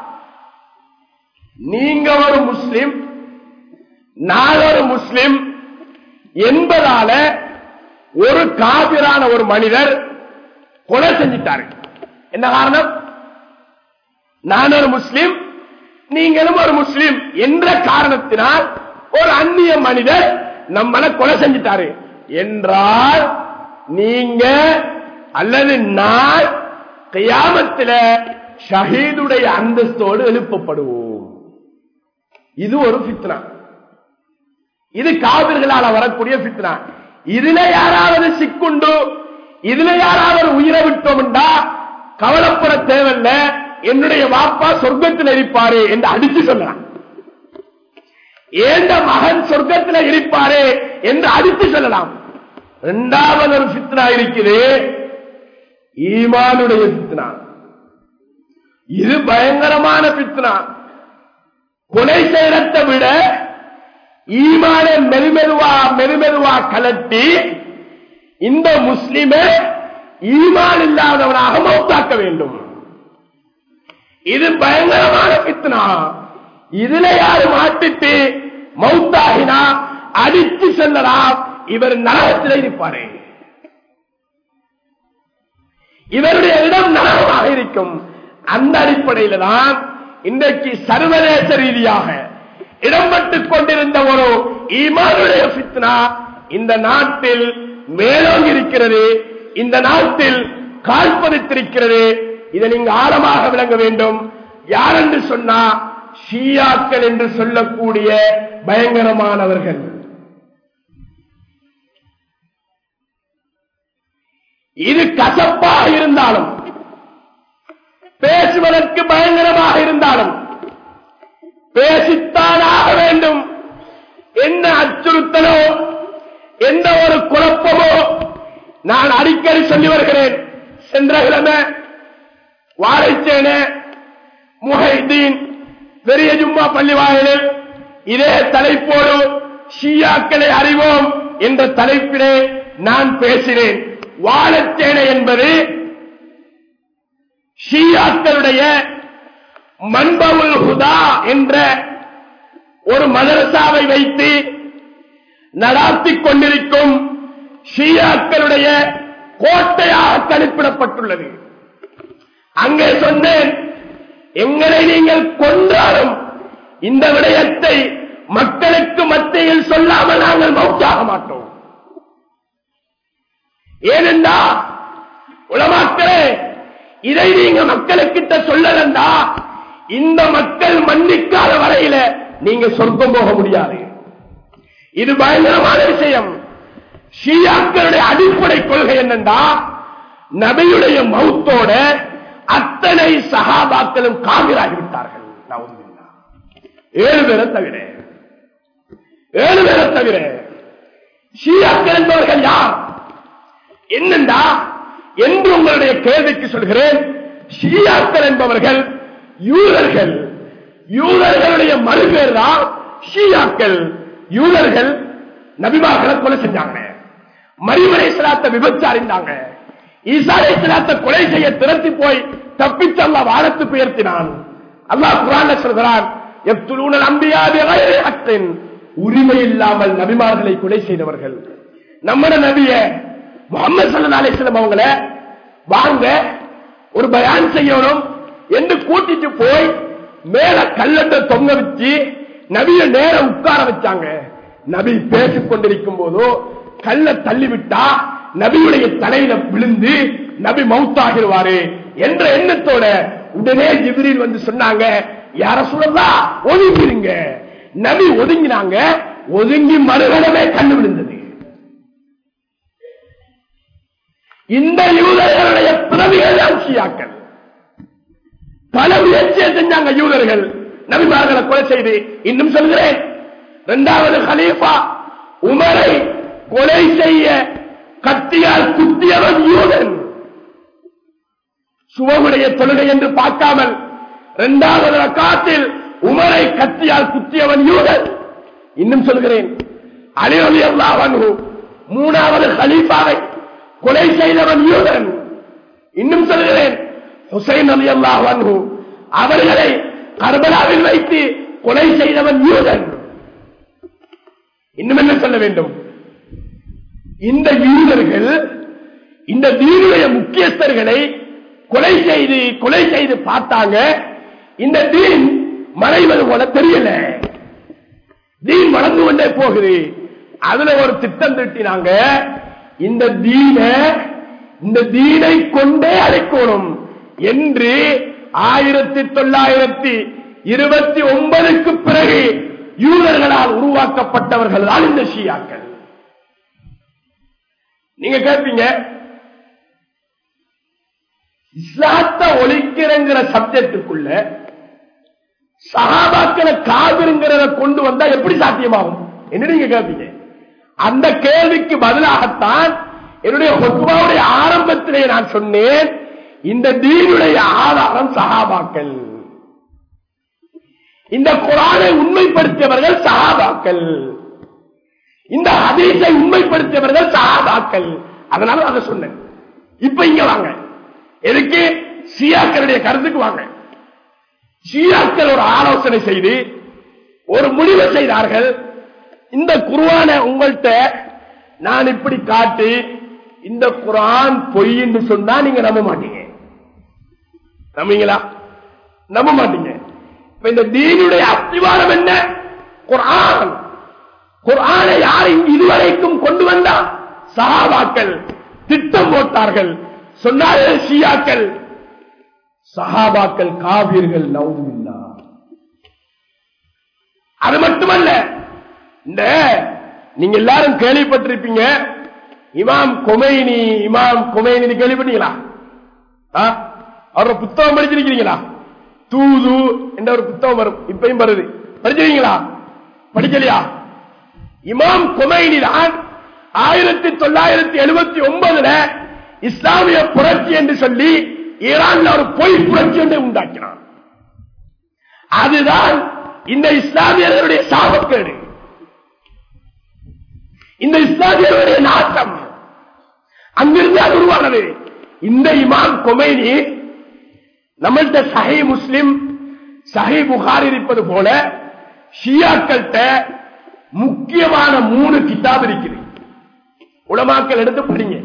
நீங்க ஒரு முஸ்லிம் நான் ஒரு முஸ்லிம் என்பதால ஒரு காபிரான ஒரு மனிதர் கொலை செஞ்சிட்டாரு என்ன காரணம் நான் ஒரு முஸ்லிம் நீங்களும் ஒரு முஸ்லிம் என்ற காரணத்தினால் ஒரு அந்நிய மனிதர் நம்மளை கொலை செஞ்சிட்டாரு என்றால் நீங்க அல்லது நான் கியாமத்தில் ஷஹீதுடைய அந்தஸ்தோடு எழுப்பப்படுவோம் இது ஒரு பித்னா இது காவிர்களால் வரக்கூடிய பித்னா இதுல யாராவது சிக்குண்டு இதுல யாராவது உயிரை விட்டோம்டா கவலைப்பட தேவையில்ல என்னுடைய வாப்பா சொர்க்கத்தில் இருப்பாரு என்று அடிச்சு சொல்லலாம் ஏந்த மகன் சொர்க்கத்தில் இருப்பாரு என்று அடித்து சொல்லலாம் இரண்டாவது ஒரு சித்னா இருக்குது ஈமானுடைய பித்னா இது பயங்கரமான பித்னா கொலை செய்யறதை விட ஈமான மெருமெருவா மெருமெருவா கலட்டி இந்த முஸ்லிமை ஈமான் இல்லாதவனாக மௌத்தாக்க வேண்டும் இது பயங்கரமான பித்னா இதுல யாரு மாட்டிட்டு மௌத்தாகினா அடித்து செல்லலாம் இவர் நரகத்தில் இருப்பாரு இவருடைய இடம் நரகமாக இருக்கும் அந்த அடிப்படையில தான் இன்றைக்கு சர்வதேச ரீதியாக இடம்பெற்றுக் கொண்டிருந்த ஒரு ஈமானுடைய பித்னா இந்த நாட்டில் மேலோங்கி இருக்கிறது இந்த நாட்டில் கால்பதித்திருக்கிறது இதை நீங்க ஆழமாக விளங்க வேண்டும் யார் என்று சொன்னா ஷியாக்கள் என்று சொல்லக்கூடிய பயங்கரமானவர்கள் இது கசப்பாக இருந்தாலும் பேசுவதற்கு பயங்கரமாக இருந்தாலும் பேசித்தானாக வேண்டும் என்ன அச்சுறுத்தலோ எந்த ஒரு குழப்பமோ நான் அடிக்கடி சொல்லி வருகிறேன் சென்ற கிழமை வாழைச்சேன முஹைதீன் பெரிய ஜும்மா பள்ளி வாயிலில் இதே தலைப்போடு ஷியாக்களை அறிவோம் என்ற தலைப்பிலே நான் பேசினேன் வாழைச்சேனை என்பது ஷியாக்களுடைய மன்பவுல் ஹுதா என்ற ஒரு மதரசாவை வைத்து நடாத்திக் கொண்டிருக்கும் ஷியாக்களுடைய கோட்டையாக கணிப்பிடப்பட்டுள்ளது அங்கே சொன்னேன் எங்களை நீங்கள் கொன்றாலும் இந்த விடயத்தை மக்களுக்கு மத்தியில் சொல்லாமல் நாங்கள் மௌத்தாக மாட்டோம் ஏனென்றா உலமாக்களே இதை நீங்க மக்களுக்கிட்ட சொல்லலண்டா இந்த மக்கள் மன்னிக்காத வரையில நீங்க சொர்க்கம் போக முடியாது இது பயங்கரமான விஷயம் ஷியாக்களுடைய அடிப்படை கொள்கை என்னண்டா நபியுடைய மௌத்தோட அத்தனை சகாபாக்களும் காவிராகிவிட்டார்கள் நவுதுபில்லா. ஏழு பேரை தவிர ஏழு பேரை தவிர ஷியாக்கள் என்பவர்கள் யார் என்னண்டா என்று உங்களுடைய கேள்விக்கு சொல்கிறேன் ஷியாக்கள் என்பவர்கள் யூதர்கள் யூதர்களுடைய மறுபேர் தான் ஷியாக்கள் யூதர்கள் நபிமார்களை கொலை செஞ்சாங்க மரிமலை சிலாத்த விபச்சாரிந்தாங்க ஈசாலை சிலாத்த கொலை செய்ய திரட்டி போய் தப்பிச்சு அல்லா வாழத்து பெயர்த்தினான் அல்லாஹ் குரான் சொல்கிறான் எப்துலூனல் அம்பியாதி அக்தின் உரிமை இல்லாமல் நபிமார்களை கொலை செய்தவர்கள் நம்மட நபிய முகமது சல்லா அலிஸ்லாம் அவங்கள வாங்க ஒரு பயான் செய்யணும் என்று கூட்டிட்டு போய் மேல கல்லட்ட தொங்க வச்சு நபிய நேரம் உட்கார வச்சாங்க நபி பேசிக் கொண்டிருக்கும் போதோ கல்ல தள்ளிவிட்டா நபியுடைய தலையில விழுந்து நபி மவுத்தாகிடுவாரு என்ற எண்ணத்தோட உடனே ஜிபிரில் வந்து சொன்னாங்க யார சொல்லலாம் ஒதுங்கிருங்க நபி ஒதுங்கினாங்க ஒதுங்கி மறுகடமே கண்ணு விழுந்தது இந்த யூதர்களுடைய பிறவிகள் தான் ஷியாக்கள் பல முயற்சியை செஞ்சாங்க யூதர்கள் நபிமார்களை கொலை செய்து இன்னும் சொல்கிறேன் இரண்டாவது ஹலீஃபா உமரை கொலை செய்ய கத்தியால் குத்தியவன் யூதன் சுவமுடைய தொழுகை என்று பார்க்காமல் இரண்டாவது ரக்காத்தில் உமரை கத்தியால் குத்தியவன் யூதன் இன்னும் சொல்கிறேன் அலிரலி அல்லாஹு மூணாவது ஹலீஃபாவை கொலை செய்தவன் யூதன் இன்னும் சொல்கிறேன் ஹுசைன் அலி அல்லாஹு அவர்களை கர்பலாவில் வைத்து கொலை செய்தவன் யூதன் இன்னும் என்ன சொல்ல வேண்டும் இந்த யூதர்கள் இந்த தீனுடைய முக்கியஸ்தர்களை கொலை செய்து கொலை செய்து பார்த்தாங்க இந்த தீன் மறைவது போல தெரியல தீன் வளர்ந்து கொண்டே போகுது அதுல ஒரு திட்டம் திட்டினாங்க இந்த தீன இந்த தீனை கொண்டே அழைக்கணும் என்று ஆயிரத்தி தொள்ளாயிரத்தி இருபத்தி ஒன்பதுக்கு பிறகு யூதர்களால் உருவாக்கப்பட்டவர்கள் தான் இந்த ஷியாக்கள் நீங்க கேட்பீங்க இஸ்லாத்த ஒழிக்கிறங்கிற சப்ஜெக்டுக்குள்ள சகாபாக்களை காவிருங்கிறத கொண்டு வந்தா எப்படி சாத்தியமாகும் என்ன நீங்க கேட்பீங்க அந்த கேள்விக்கு பதிலாகத்தான் என்னுடைய ஹொத்துமாவுடைய ஆரம்பத்திலே நான் சொன்னேன் இந்த தீனுடைய ஆதாரம் சகாபாக்கள் இந்த குரானை உண்மைப்படுத்தியவர்கள் சகாபாக்கள் இந்த ஹதீஸை உண்மைப்படுத்தியவர்கள் சகாபாக்கள் அதனால அதை சொன்னேன் இப்ப இங்க வாங்க எதுக்கு ஷியாக்களுடைய கருத்துக்கு வாங்க ஷியாக்கள் ஒரு ஆலோசனை செய்து ஒரு முடிவு செய்தார்கள் இந்த குர்ஆன உங்கள்கிட்ட நான் இப்படி காட்டி இந்த குர்ஆன் பொய் என்று சொன்னா நீங்க நம்ப மாட்டீங்க நம்புவீங்களா நம்ப மாட்டீங்க இப்ப இந்த தீனுடைய அஸ்திவாரம் என்ன குர்ஆன் குர்ஆனை யார் இங்கு இதுவரைக்கும் கொண்டு வந்தா சஹாபாக்கள் திட்டம் போட்டார்கள் சொன்னார்கள் ஷியாக்கள் சஹாபாக்கள் காவியர்கள் நவுதுல்லா அது மட்டுமல்ல இந்த நீங்க எல்லாரும் கேள்விப்பட்டிருப்பீங்க இமாம் கொமைனி இமாம் கொமைனி கேள்விப்பட்டீங்களா ஆ? அவரோட புத்தகம் படிச்சிருக்கிறீங்களா தூது என்ற ஒரு புத்தகம் வரும் இப்பயும் வருது படிச்சிருக்கீங்களா படிக்கலையா இமாம் கொமைனி தான் ஆயிரத்தி தொள்ளாயிரத்தி எழுபத்தி ஒன்பதுல இஸ்லாமிய புரட்சி என்று சொல்லி ஈரான்ல ஒரு பொய் புரட்சி ஒன்றை உண்டாக்கினான் அதுதான் இந்த இஸ்லாமியர்களுடைய சாபக்கேடு இந்த இஸ்லாமியர்களுடைய நாட்டம் அங்கிருந்து அது உருவானது இந்த இமாம் கொமைனி நம்மள்கிட்ட சஹி முஸ்லிம் சஹி புகார் இருப்பது போல ஷியாக்கள்கிட்ட முக்கியமான மூணு கிதாப் இருக்குது உலமாக்கள் எடுத்து படிங்க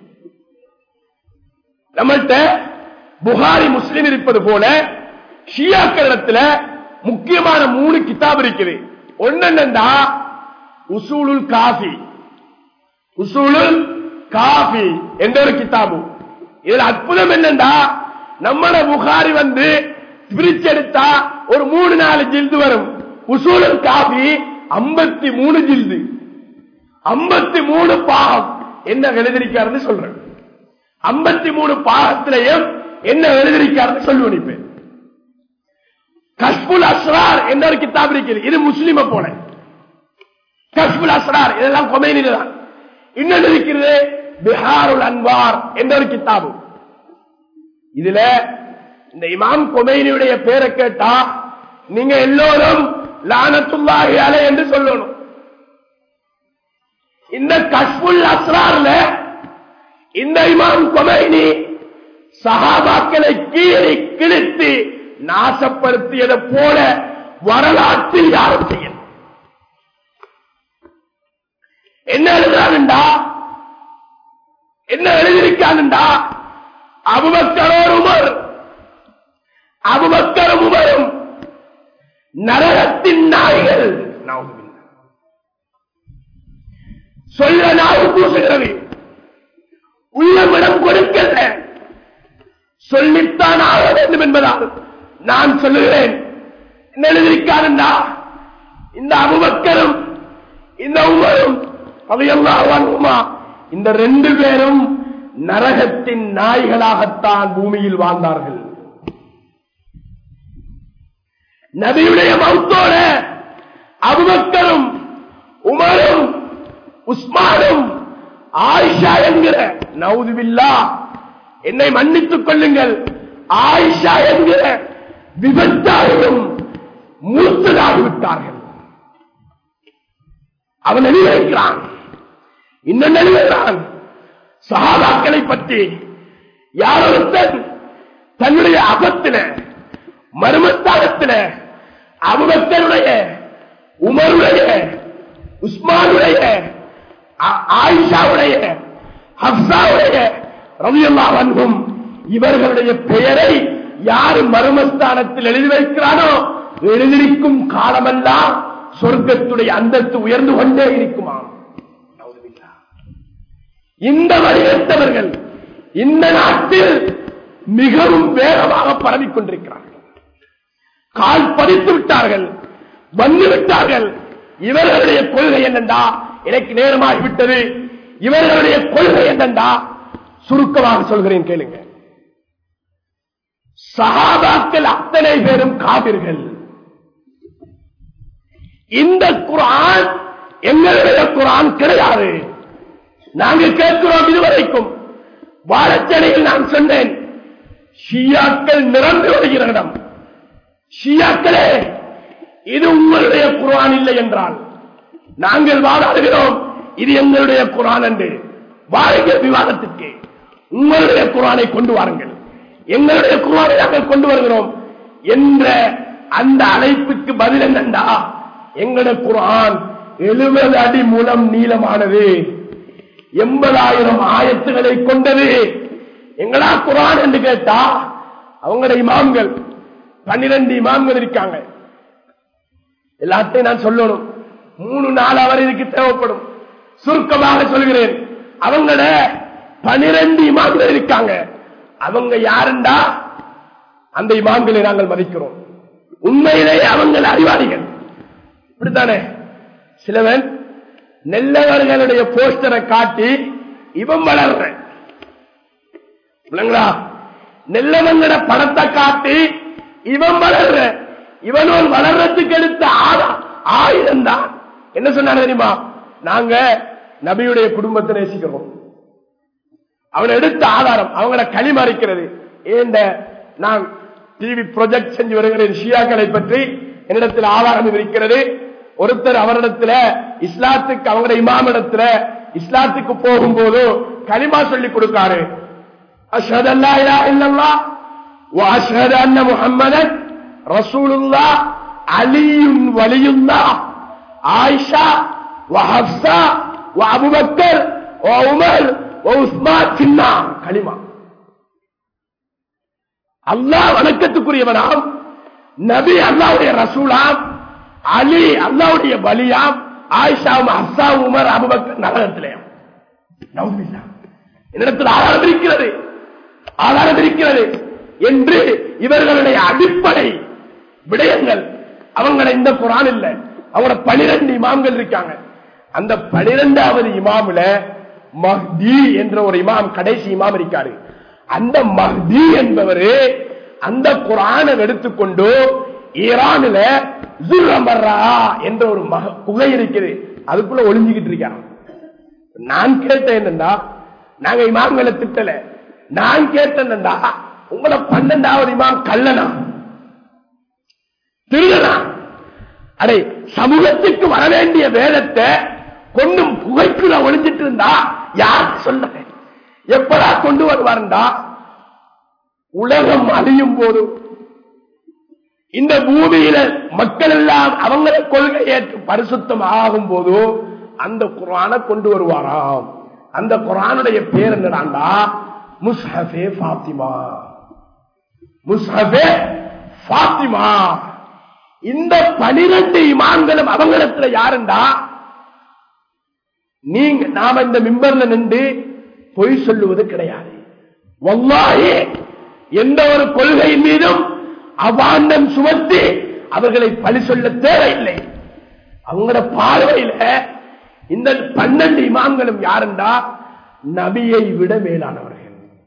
நம்மள்கிட்ட புகாரி முஸ்லிம் இருப்பது போல ஷியாக்கள் இடத்துல முக்கியமான மூணு கிதாப் இருக்குது ஒன்னென்னா உசூலுல் காஃபி உசூலுல் காஃபி என்ற ஒரு கிதாபு இதுல அற்புதம் என்னன்னா நம்மள புகாரி வந்து பிரிச்செடுத்தா ஒரு மூணு நாலு ஜில்து வரும் உசூலுல் காஃபி ஐம்பத்தி மூணு ஜில்து ஐம்பத்தி மூணு பாகம் என்ன எழுதிருக்காருன்னு சொல்றேன் ஐம்பத்தி மூணு பாகத்திலையும் என்ன எழுதிருக்காருன்னு சொல்லி அனுப்பேன் கஷ்புல் அஸ்ரார் என்ற ஒரு கிதாப் இருக்குது இது முஸ்லிம போல கஷ்புல் அஸ்ரார் இதெல்லாம் கொமைனில தான் இன்னொன்று இருக்கிறது பிஹாருல் அன்வார் என்ற ஒரு கிதாபு இதுல இந்த இமாம் கொமைனியுடைய பேரை கேட்டா நீங்க எல்லோரும் லானத்துல்லாஹி அலை என்று சொல்லணும் இந்த கஷ்புல் அஸ்ரார்ல இந்த இமாம் கொமைனி சஹாபாக்களை கீறி கிழித்து நாசப்படுத்தியதை போல வரலாற்றில் யாரும் செய்யல என்ன எழுதுறானுண்டா என்ன எழுதியிருக்கானுண்டா அபுபக்கரோர் உமர் அபுபக்கரும் உமரும் நரகத்தின் நாய்கள் நவுதுபில்லாஹ். சொல்ல நாவு பூசுகிறது உள்ளமிடம் கொடுக்கல சொல்லித்தான் ஆக வேண்டும் என்பதால் நான் சொல்லுகிறேன் என்ன எழுதியிருக்காருண்டா இந்த அபுபக்கரும் இந்த உமரும் அவையெல்லாம் இந்த ரெண்டு பேரும் நரகத்தின் நாய்களாகத்தான் பூமியில் வாழ்ந்தார்கள் நபியுடைய மௌத்தோட அபுபக்கரும் உமரும் உஸ்மானும் ஆயிஷா என்கிற நவுதுபில்லா என்னை மன்னித்துக் கொள்ளுங்கள் ஆயிஷா என்கிற விபத்தாரிலும் மூத்ததாகிவிட்டார்கள் அவன் எழுதியிருக்கிறான் இன்னும் எழுதுகிறான் சகாபாக்களை பற்றி யாரொருத்தன் தன்னுடைய அபத்தில மர்மஸ்தானத்தில அபுபக்கருடைய உமருடைய உஸ்மானுடைய ஆ- ஆயிஷாவுடைய ஹப்சாவுடைய ரவியல்லா வன்கும் இவர்களுடைய பெயரை யார் மர்மஸ்தானத்தில் எழுதி வைக்கிறானோ எழுதியிருக்கும் காலமெல்லாம் சொர்க்கத்துடைய அந்தஸ்து உயர்ந்து கொண்டே இருக்குமா நவுதுபில்லாஹ். இந்த வழியத்தவர்கள் இந்த நாட்டில் மிகவும் வேகமாக பரவிக் கொண்டிருக்கிறார்கள் கால் பதித்து விட்டார்கள் வந்து விட்டார்கள் இவர்களுடைய கொள்கை என்னண்டா எனக்கு நேரமாகிவிட்டது இவர்களுடைய கொள்கை என்னண்டா சுருக்கமாக சொல்கிறேன் கேளுங்க சஹாபாக்கள் அத்தனை பேரும் காவிர்கள் இந்த குரான் எங்களுடைய குரான் கிடையாது நாங்கள் கேட்கிறோம் இதுவரைக்கும் வாழச்சனையில் நான் சொன்னேன் ஷியாக்கள் நிரம்பி வருகிற இடம் ஷியாக்களே இது உங்களுடைய குரான் இல்லை என்றால் நாங்கள் வாதாடுகிறோம் இது எங்களுடைய குரான் என்று வாருங்கள் விவாதத்திற்கு உங்களுடைய குரானை கொண்டு வாருங்கள் எங்களுடைய குரானை நாங்கள் கொண்டு வருகிறோம் என்ற அந்த அழைப்புக்கு பதில் என்னண்டா எங்களுடைய குரான் எழுபது அடி மூலம் நீளமானது எண்பதாயிரம் ஆயத்துகளை கொண்டது எங்களா குரான் என்று கேட்டா அவங்களுடைய இமாம்கள் பன்னிரண்டு இமாம்கள் இருக்காங்க எல்லாத்தையும் நான் சொல்லணும் மூணு நாள் அவர் இதுக்கு தேவைப்படும் சுருக்கமாக சொல்கிறேன் அவங்கள பனிரெண்டு இமாம்கள் இருக்காங்க அவங்க யாருண்டா அந்த இமாம்களை நாங்கள் மதிக்கிறோம் உண்மையிலேயே அவங்க அறிவாளிகள் இப்படித்தானே சிலவன் நெல்லவர்களுடைய போஸ்டரை காட்டி இவன் வளர்ற இல்லைங்களா நெல்லவங்களோட படத்தை காட்டி இவன் வளர்ற இவனோல் வளர்றதுக்கு எடுத்த ஆதா- ஆயுதம் தான் என்ன சொன்னாங்க தெரியுமா நாங்க நபியுடைய குடும்பத்தை நேசிக்கிறோம் அவனை எடுத்த ஆதாரம் அவங்கள களி மறைக்கிறது ஏண்ட நான் டிவி ப்ரொஜெக்ட் செஞ்சு வருகிறேன் ஷியாக்களை பற்றி என்னிடத்தில் ஆதாரம் இருக்கிறது ஒருத்தர் அவரிடத்துல இஸ்லாத்துக்கு அவங்களோட இமாமிடத்துல இஸ்லாத்துக்கு போகும்போது களிமா சொல்லி கொடுக்காரு அஷ்ஹது அல்லா இலாஹ இல்லல்லாஹ் வ அஷ்ஹது அன்ன முஹம்மதன் ரசூலுல்லாஹ் அலியுன் வலியுல்லாஹ் ஆயிஷா வ ஹப்ஸா வ அபூபக்கர் வ உமர் வ உஸ்மான் சின்னா களிமா அல்லாஹ் வணக்கத்துக்குரியவனாம் நபி அல்லாவுடைய ரசூலாம் அலி அல்லாவுடைய பலியாம் ஆயிஷாவும் ஹப்ஸா உமர் அபுபக்கர் நரகத்திலேயும் நவுபில்லா. என்னிடத்தில் ஆதாரம் இருக்கிறது ஆதாரம் இருக்கிறது என்று இவர்களுடைய அடிப்படை விடயங்கள் அவங்கள இந்த குரான் இல்ல அவங்களோட பனிரெண்டு இமாம்கள் இருக்காங்க அந்த பனிரெண்டாவது இமாமுல மஹ்தி என்ற ஒரு இமாம் கடைசி இமாம் இருக்காரு அந்த மஹ்தி என்பவரு அந்த குரானை எடுத்துக்கொண்டு ஈரானில ஜுர்ரமர்ரா என்ற ஒரு மக- குகை இருக்குது அதுக்குள்ள ஒளிஞ்சுக்கிட்டு இருக்காங்க நான் கேட்டேன் என்னண்டா நாங்க இமாம்களை திட்டல நான் கேட்டேன்டா உங்களை பன்னெண்டாவது இமாம் கல்லனா திருடனா அடே சமூகத்துக்கு வர வேண்டிய வேதத்தை கொண்டும் புகைக்குள்ள ஒளிஞ்சிட்டு இருந்தா யார் சொல்ல எப்படா கொண்டு வருவார்டா உலகம் அழியும் போது இந்த பூமியில மக்கள் எல்லாம் அவங்கள கொள்கை ஏற்று பரிசுத்தம் ஆகும் போது அந்த குரானை கொண்டு வருவாராம் அந்த குரானுடைய பேர் என்னடாண்டா முஸ்ஹபே ஃபாத்திமா முஸ்ஹபே ஃபாத்திமா இந்த பனிரெண்டு இமான்களும் அவங்களிடத்துல யாருண்டா நீங்க நாம இந்த மிம்பர்ல நின்று பொய் சொல்லுவது கிடையாது வல்லாஹி எந்த ஒரு கொள்கையின் மீதும் அவாண்டம் சுமத்தி அவர்களை பழி சொல்ல தேவையில்லை அவங்களோட பார்வையில இந்த பன்னெண்டு இமாம்களும் யாருண்டா நபியை விட மேலானவர்கள்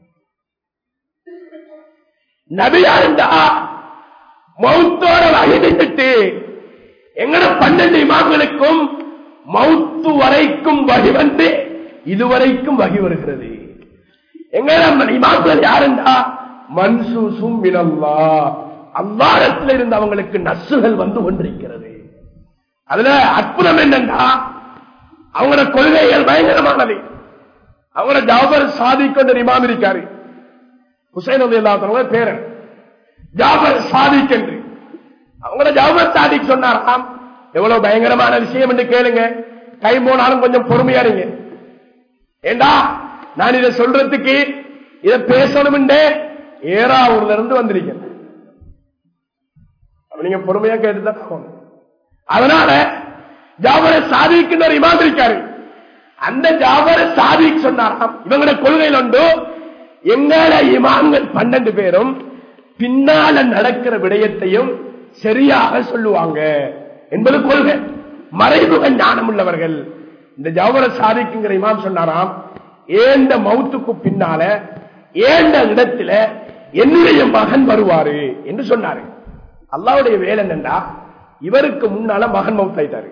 நபி யாருண்டா மௌத்தோட வகை நின்றுட்டு எங்கட பன்னெண்டு இமாம்களுக்கும் மௌத்து வரைக்கும் வகி வந்து இதுவரைக்கும் வகி வருகிறது எங்க இமாம்கள் யாருண்டா மன்சூசும் மினல்லா அல்லாரத்தில் இருந்து அவங்களுக்கு நசுகள் வந்து கொண்டிருக்கிறது அதுல அற்புதம் என்னன்னா அவங்களோட கொள்கைகள் பயங்கரமானது அவங்களோட ஜாபர் சாதிக் இமாம் இருக்காரு ஹுசைன் வந்து இல்லாதவங்க பேரன் ஜாபர் சாதிக் என்று அவங்களோட ஜாபர் சாதிக் சொன்னாராம் எவ்வளவு பயங்கரமான விஷயம் என்று கேளுங்க கை போனாலும் கொஞ்சம் பொறுமையா இருங்க ஏண்டா நான் இதை சொல்றதுக்கு இதை பேசணும் ஏறாவூர்ல இருந்து வந்திருக்கேன் அப்ப நீங்க பொறுமையா கேட்டுதான் ஆகணும். அதனால ஜாபர சாதிக்குன்னு ஒரு இமாம் இருக்காரு அந்த ஜாபர சாதிக் சொன்னாராம் இவங்களோட கொள்கையில் உண்டு எங்கள இமாம்கள் பன்னெண்டு பேரும் பின்னால நடக்கிற விடயத்தையும் சரியாக சொல்லுவாங்க என்பது கொள்கை மறைமுக ஞானம் உள்ளவர்கள் இந்த ஜாபர சாதிக்குங்கிற இமாம் சொன்னாராம் ஏந்த மௌத்துக்கு பின்னால ஏந்த இடத்துல என்னுடைய மகன் வருவாரு என்று சொன்னாரு அல்லாவுடைய வேலை என்னண்டா இவருக்கு முன்னால மகன் மவுத்தாயிட்டாரு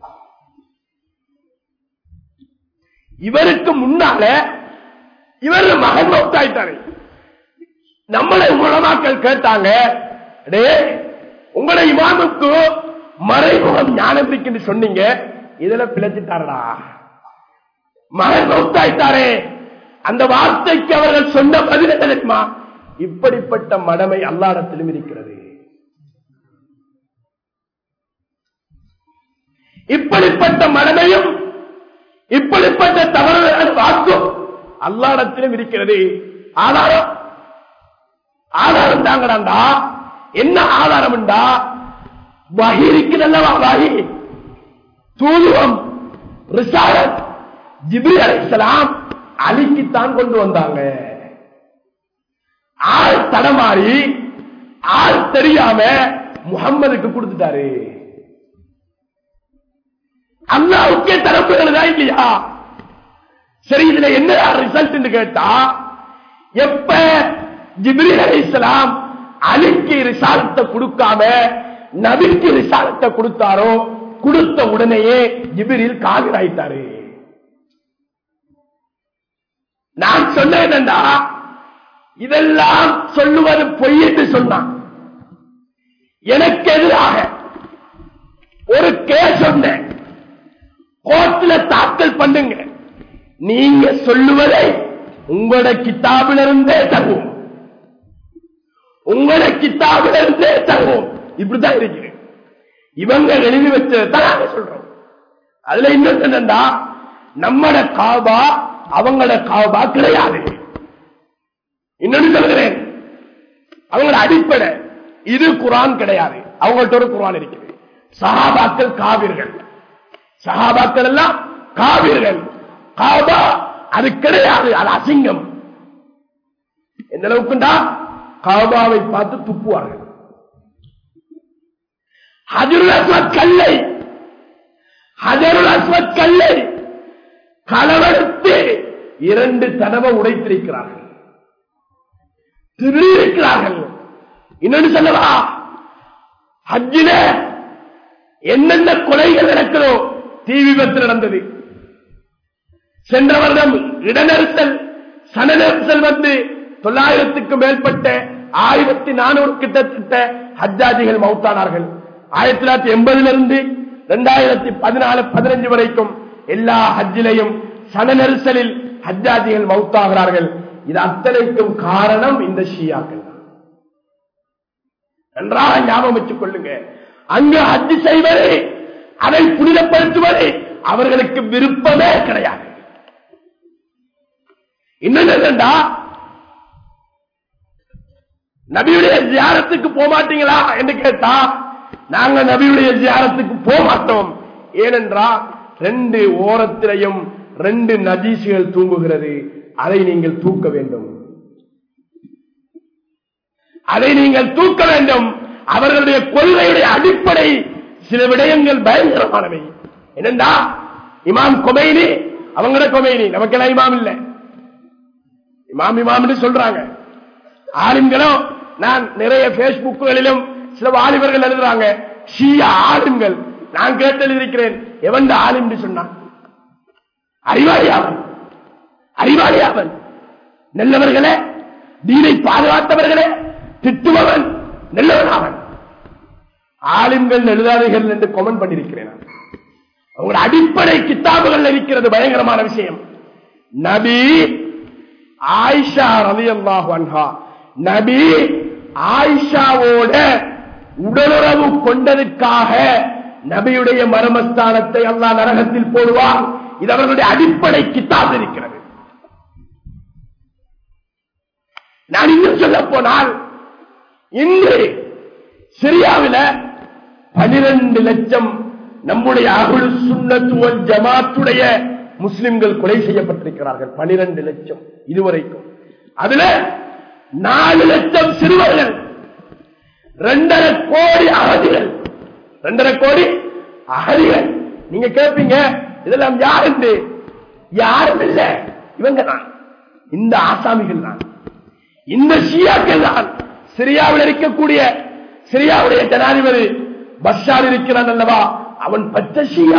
இவருக்கு முன்னால இவர் மகன் மவுத்தாயிட்டாரு நம்மளை உலமாக்கள் கேட்டாங்க டே உங்களோட இமாமுக்கு மறைமுகம் ஞானம் இருக்குன்னு சொன்னீங்க இதுல பிழைச்சிட்டாரடா மகன் மவுத்தாயிட்டாரே அந்த வார்த்தைக்கு அவர்கள் சொன்ன பதில் என்ன தெரியுமா இப்படிப்பட்ட மடமை அல்லாடத்திலும் இருக்கிறது இப்படிப்பட்ட மடமையும் இப்படிப்பட்ட தவறான வாக்கும் அல்லாடத்திலும் இருக்கிறது ஆதாரம் ஆதாரம் தாங்கடாண்டா என்ன ஆதாரம் வகி இருக்கிறல்லவா வகி தூதுவம் ரிசாலத் ஜிப்ரி அலைஹிஸ்ஸலாம் அலிக்குத்தான் கொண்டு வந்தாங்க ஆள் தடமாறி ஆள் தெரியாம முகம்மதுக்கு கொடுத்துட்டாரு அல்லாவுக்கே தரப்புகிறதா இல்லையா சரி இதுல என்ன ரிசல்ட் கேட்டா எப்ப ஜிப்ரீல் அலைஹிஸ்ஸலாம் அலிக்கு ரிசாலத்தை கொடுக்காம நபிக்கு ரிசாலத்தை கொடுத்தாரோ கொடுத்த உடனேயே ஜிப்ரீல் காவிர் ஆயிட்டாரு நான் சொன்னேன்டா இதெல்லாம் சொல்லுவது பொய் என்று சொன்னான் எனக்கு எதிராக ஒரு கேஸ் சொன்னேன் கோர்ட்ல தாக்கல் பண்ணுங்க நீங்க சொல்லுவதை உங்களோட கித்தாபிலிருந்தே தருவோம் உங்களோட கித்தாபிலிருந்தே தருவோம் இப்படிதான் இருக்குது இவங்க எழுதி வச்சதான் நாங்க சொல்றோம் அதுல இன்னும் என்னண்டா நம்மட காபா அவங்களோட காபா கிடையாது இன்னொன்னு சொல்கிறேன் அவங்களோட அடிப்படை இது குரான் கிடையாது அவங்கள்ட்ட ஒரு குரான் இருக்குது சஹாபாக்கள் காவிர்கள் சஹாபாக்கள் எல்லாம் காவிர்கள் காபா அது கிடையாது அது அசிங்கம் எந்த அளவுக்குண்டா காபாவை பார்த்து துப்புவார்கள் ஹஜருல் அஸ்வத் கல்லை ஹஜருல் அஸ்வத் கல்லை களவெடுத்து இரண்டு தடவை உடைத்திருக்கிறார்கள் திருக்கிறார்கள் இன்னொன்று சொல்லவா ஹஜ்ஜில என்னென்ன கொலைகள் நடக்கிறோ தீ விபத்து நடந்தது சென்ற வருடம் இடநெரிசல் சனநெரிசல் வந்து தொள்ளாயிரத்துக்கும் மேற்பட்ட ஆயிரத்தி நானூறு கிட்டத்தட்ட ஹஜ்ஜாஜிகள் மௌத்தானார்கள் ஆயிரத்தி தொள்ளாயிரத்தி எண்பதுல இருந்து இரண்டாயிரத்தி பதினாலு பதினஞ்சு வரைக்கும் எல்லா ஹஜ்ஜிலையும் சனநெரிசலில் ஹஜ்ஜாஜிகள் மௌத்தாகிறார்கள் இது அத்தனைக்கும் காரணம் இந்த ஷியாக்கள் தான். நன்றாக ஞாபகம் வச்சுக் கொள்ளுங்க அங்கு ஹஜ் செய்வது அதை புனிதப்படுத்துவது அவர்களுக்கு விருப்பமே கிடையாது இன்னொன்னு என்னண்டா நபியுடைய ஜியாரத்துக்கு போக மாட்டீங்களா என்று கேட்டா நாங்க நபியுடைய ஜியாரத்துக்கு போக மாட்டோம் ஏனென்றா ரெண்டு ஓரத்திலையும் ரெண்டு நஜீசுகள் தூங்குகிறது அதை நீங்கள் தூக்க வேண்டும் அதை நீங்கள் தூக்க வேண்டும் அவர்களுடைய கொள்கையுடைய அடிப்படை சில விடயங்கள் பயங்கரமானவை என்னண்டா இமாம் கொமைனி அவங்கள கொமைனி நமக்கெல்லாம் இமாம் இல்லை இமாம் இமாம்னு சொல்றாங்க ஆளுங்களும் நான் நிறைய பேஸ்புக்குகளிலும் சில வாலிபர்கள் எழுதுறாங்க ஷியா ஆளுங்கள் நான் கேட்டு எழுதியிருக்கிறேன் எவன் ஆளும் சொன்னான் அறிவாளி அவன் அறிவாளி அவன் நல்லவர்களே தீனை பாதுகாத்தவர்களே திட்டுபவன் நல்லவன் அவன் ஆளுங்கள் எழுதாதீர்கள் என்று கொமெண்ட் பண்ணியிருக்கிறேன் நான். அவங்களோட அடிப்படை கித்தாபுகள் இருக்கிறது பயங்கரமான விஷயம் நபி ஆயிஷா ரவி அன்ஹா நபி ஆயிஷாவோட உடலுறவு கொண்டதற்காக நபியுடைய மர்மஸ்தானத்தை அல்லாஹ் நரகத்தில் போடுவார் இது அவர்களுடைய அடிப்படை கித்தாப் இருக்கிறது நான் இன்னும் சொல்ல போனால் இன்று சிரியாவில் பனிரெண்டு லட்சம் நம்முடைய அகுல் சுண்ணத்துவல் ஜமாத்துடைய முஸ்லிம்கள் கொலை செய்யப்பட்டிருக்கிறார்கள் பனிரெண்டு லட்சம் இதுவரைக்கும் அதுல நாலு லட்சம் சிறுவர்கள் ரெண்டரை கோடி அகதிகள் ரெண்டரை கோடி அகதிகள் நீங்க கேட்பீங்க இதெல்லாம் யாரு யாரும் இல்ல இவங்க தான் இந்த ஆசாமிகள் தான் இந்த ஷியாக்கள் தான் சிரியாவில் இருக்கக்கூடிய சிரியாவுடைய ஜனாதிபதி பஷார் இருக்கிறான் அல்லவா அவன் பச்சை ஷியா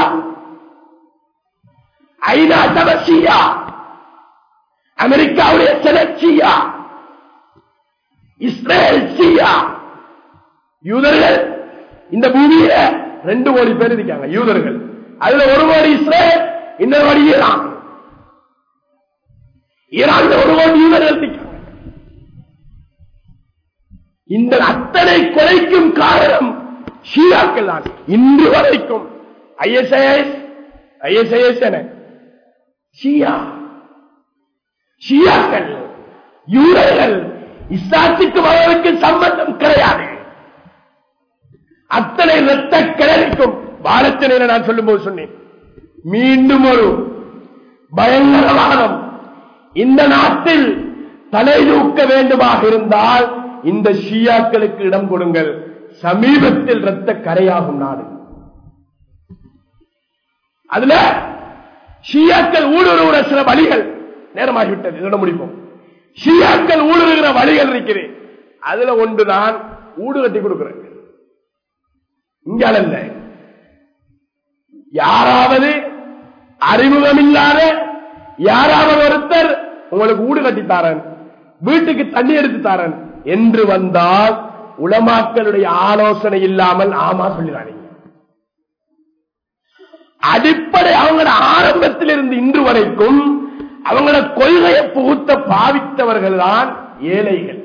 ஐநா சபை ஷியா அமெரிக்காவுடைய செனட் ஷியா இஸ்ரேல் ஷியா யூதர்கள் இந்த பூமியில ரெண்டு கோடி பேர் இருக்காங்க யூதர்கள் அதுல ஒரு கோடி இஸ்ரேல் இன்னொரு கோடி ஈரான் ஈரான் ஒரு கோடி யூதர்கள் இருக்காங்க இந்த அத்தனை கொலைக்கும் காரணம் ஷியாக்கள் தான் இன்று வரைக்கும் ஐஎஸ்ஐஎஸ் ஐஎஸ்ஐஎஸ் என ஷியா ஷியாக்கள் யூதர்கள் இஸ்லாத்துக்கு வருவதற்கு சம்பந்தம் கிடையாது அத்தனை இரத்த கிளறிக்கும் பாலச்சனையில நான் சொல்லும்போது சொன்னேன் மீண்டும் ஒரு பயங்கரவாதம் இந்த நாட்டில் தலை தூக்க வேண்டுமாக இருந்தால் இந்த ஷியாக்களுக்கு இடம் கொடுங்கள் சமீபத்தில் ரத்த கரையாகும் நாடு அதுல ஷியாக்கள் ஊடுருவுற சில வழிகள் நேரமாகிவிட்டது இதோட முடிப்போம் ஷியாக்கள் ஊடுருகிற வழிகள் இருக்குது அதுல ஒன்றுதான் ஊடு கட்டி கொடுக்கிறது இங்க அல்ல யாராவது அறிமுகமில்லாத யாராவது ஒருத்தர் உங்களுக்கு ஊடு கட்டி தாரன் வீட்டுக்கு தண்ணி எடுத்து தாரன் என்று வந்தால் உலமாக்களுடைய ஆலோசனை இல்லாமல் ஆமா சொல்லிடாதீங்க அடிப்படை அவங்களோட ஆரம்பத்தில் இருந்து இன்று வரைக்கும் அவங்களோட கொள்கையை புகுத்த பாவித்தவர்கள் தான் ஏழைகள்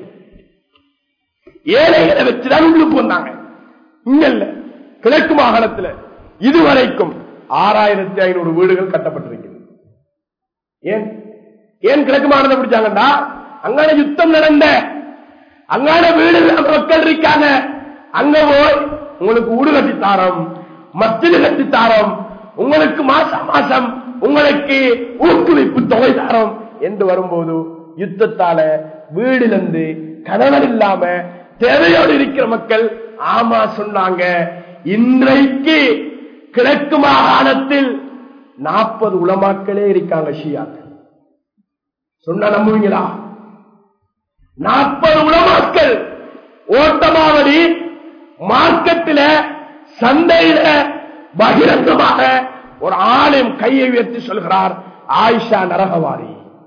ஏழைகளை வச்சுதான் உள்ளுக்கு வந்தாங்க இங்க இல்ல கிழக்கு மாகாணத்தில் இதுவரைக்கும் ஆறாயிரத்தி ஐநூறு வீடுகள் கட்டப்பட்டிருக்கிறது ஏன் ஏன் கிழக்கு மாகாணத்தை பிடிச்சாங்கடா அங்கான யுத்தம் நடந்த அங்கான வீடு மக்கள் இருக்காங்க அங்க போய் உங்களுக்கு வீடு கட்டி தாரோம் மத்திய கட்டி தாரோம் உங்களுக்கு மாசம் மாசம் உங்களுக்கு ஊக்குவிப்பு தொகை தாரோம் என்று வரும்போது யுத்தத்தால வீடிலிருந்து கணவன் இல்லாம தேவையோடு இருக்கிற மக்கள் ஆமா சொன்னாங்க இன்றைக்கு கிழக்கு மாகாணத்தில் நாற்பது உளமாக்களே இருக்காங்க ஷியாக்கள் சொன்னா நம்புவீங்களா நாற்பது உளமாக்கள் ஓட்டமாவடி மார்க்கெட்டில் சந்தையில பகிரங்கமாக ஒரு ஆளும் கையை உயர்த்தி சொல்கிறார் ஆயிஷா நரகவாரி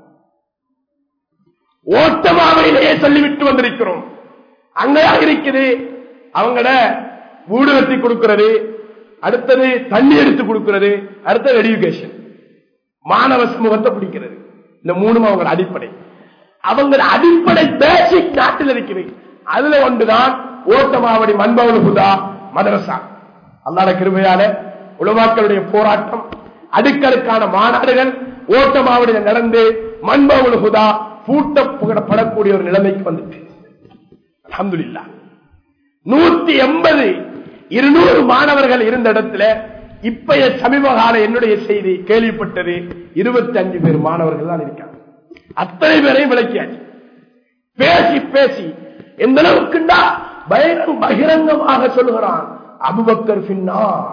ஓட்டமாவையிலேயே சொல்லிவிட்டு வந்திருக்கிறோம் அங்கதான் இருக்குது அவங்கள வீடு கட்டி கொடுக்கிறது அடுத்தது தண்ணி எடுத்து கொடுக்கிறது அடுத்தது எடுகேஷன் மாணவ சமூகத்தை பிடிக்கிறது இந்த மூணும் அவங்க அடிப்படை அவங்க அடிப்படை பேசிக் நாட்டில் இருக்குது அதுல ஒன்றுதான் ஓட்டமாவடி மண்பவன் புதா மதரசா அல்லாத கிருமையால உலமாக்களுடைய போராட்டம் அடுக்கடுக்கான மாநாடுகள் ஓட்டமாவடியில் நடந்து மண்பவன் புதா பூட்டப்படக்கூடிய ஒரு நிலைமைக்கு வந்துட்டு அலமதுல்லா நூத்தி எண்பது இருநூறு மாணவர்கள் இருந்த இடத்துல இப்பய சமீப கால என்னுடைய செய்தி கேள்விப்பட்டது இருபத்தி அஞ்சு பேர் மாணவர்கள் தான் இருக்காங்க அத்தனை பேரையும் விளக்கியாச்சு பேசி பேசி எந்த அளவுக்குண்டா பகிரங்க பகிரங்கமாக சொல்கிறான் அபுபக்கர் பின்னார்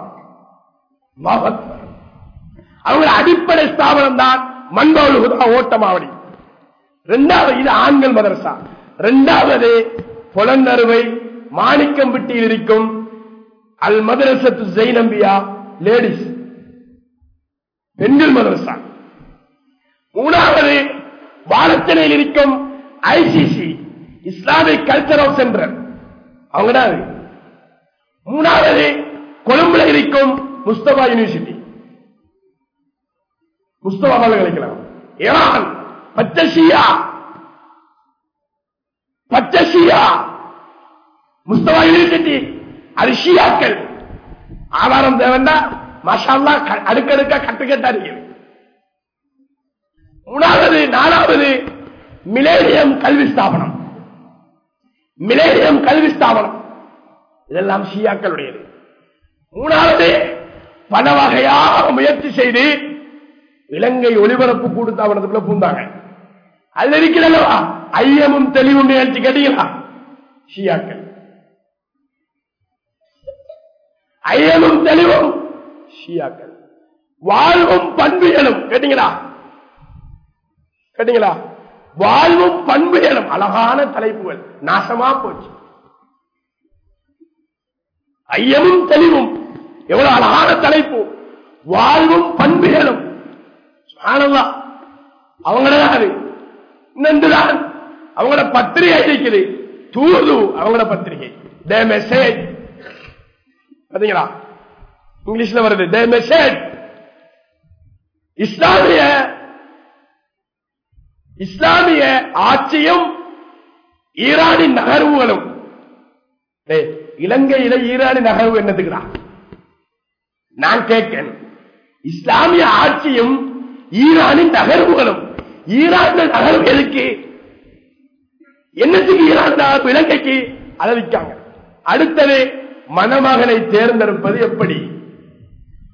அவங்க அடிப்படை ஸ்தாபனம் தான் மண்பவுல் ஓட்டமாவடி இரண்டாவது இது ஆண்கள் மதரசா இரண்டாவது புலனறுவை மாணிக்கம்பட்டியில் இருக்கும் அல் மதரசத்து ஜெய்னம்பியா லேடிஸ் பெண்கள் மதரசா மூணாவது பாலத்தனையில் இருக்கும் ஐசிசி இஸ்லாமிக் கல்ச்சரல் சென்டர் அவங்க மூணாவது கொழும்புல இருக்கும் முஸ்தபா யூனிவர்சிட்டி முஸ்தபா பல்கலைக்கழகம் ஈரான் பச்சசியா பச்சசியா முஸ்தபா யூனிவர்சிட்டி அது ஷியாக்கள் ஆதாரம் தேவைன்னா மஷால்லா அடுக்கடுக்கா கட்டுக்கட்டா இருக்கு மூணாவது நாலாவது மிலேனியம் கல்வி ஸ்தாபனம் மிலேனியம் கல்வி ஸ்தாபனம் இதெல்லாம் ஷியாக்களுடையது மூணாவது பல வகையாக முயற்சி செய்து இலங்கை ஒளிபரப்பு கூட்டு தாபனத்துக்குள்ள பூந்தாங்க அதுல இருக்கிறல்லவா ஐயமும் தெளிவும் நிகழ்ச்சி கேட்டீங்களா ஷியாக்கள் ஐயமும் தெளிவும் ஷியாக்கள் வாழ்வும் பண்பியலும் கேட்டீங்களா கேட்டீங்களா வாழ்வும் பண்பியலும் அழகான தலைப்புகள் நாசமா போச்சு ஐயமும் தெளிவும் எவ்வளவு அழகான தலைப்பு வாழ்வும் பண்புகளும் அவங்களதான் அது இன்னொன்றுதான் அவங்களோட பத்திரிகை இருக்குது தூது அவங்களோட பத்திரிகை தே மெசேஜ் பாத்தீங்களா இங்கிலீஷ்ல வருது தே மெசேஜ் இஸ்லாமிய இஸ்லாமிய ஆட்சியும் ஈரானின் நகர்வுகளும் இலங்கையில ஈரானின் நகர்வு என்னதுக்குறா நான் கேட்கேன் இஸ்லாமிய ஆட்சியும் ஈரானின் நகர்வுகளும் ஈரான் நகர்வு எதுக்கு என்னத்துக்கு ஈரான் நகர்வு இலங்கைக்கு அளவிக்காங்க அடுத்தது மணமகனை தேர்ந்தெடுப்பது எப்படி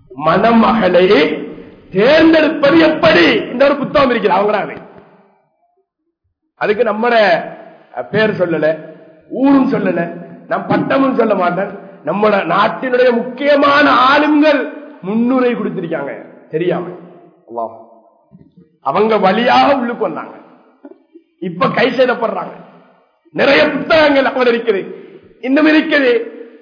மணமகளை தேர்ந்தெடுப்பது எப்படி இந்த ஒரு புத்தகம் இருக்குது அவங்களாவே அதுக்கு நம்மட பேர் சொல்லல ஊரும் சொல்லல நம் பட்டமும் சொல்ல மாட்டேன் நம்மட நாட்டினுடைய முக்கியமான ஆளுங்கள் முன்னுரை கொடுத்திருக்காங்க தெரியாம அல்லாஹ். அவங்க வழியாக உள்ளுக்கு வந்தாங்க இப்ப கை செய்யப்படுறாங்க நிறைய புத்தகங்கள் அவங்க இருக்குது இன்னும் இருக்குது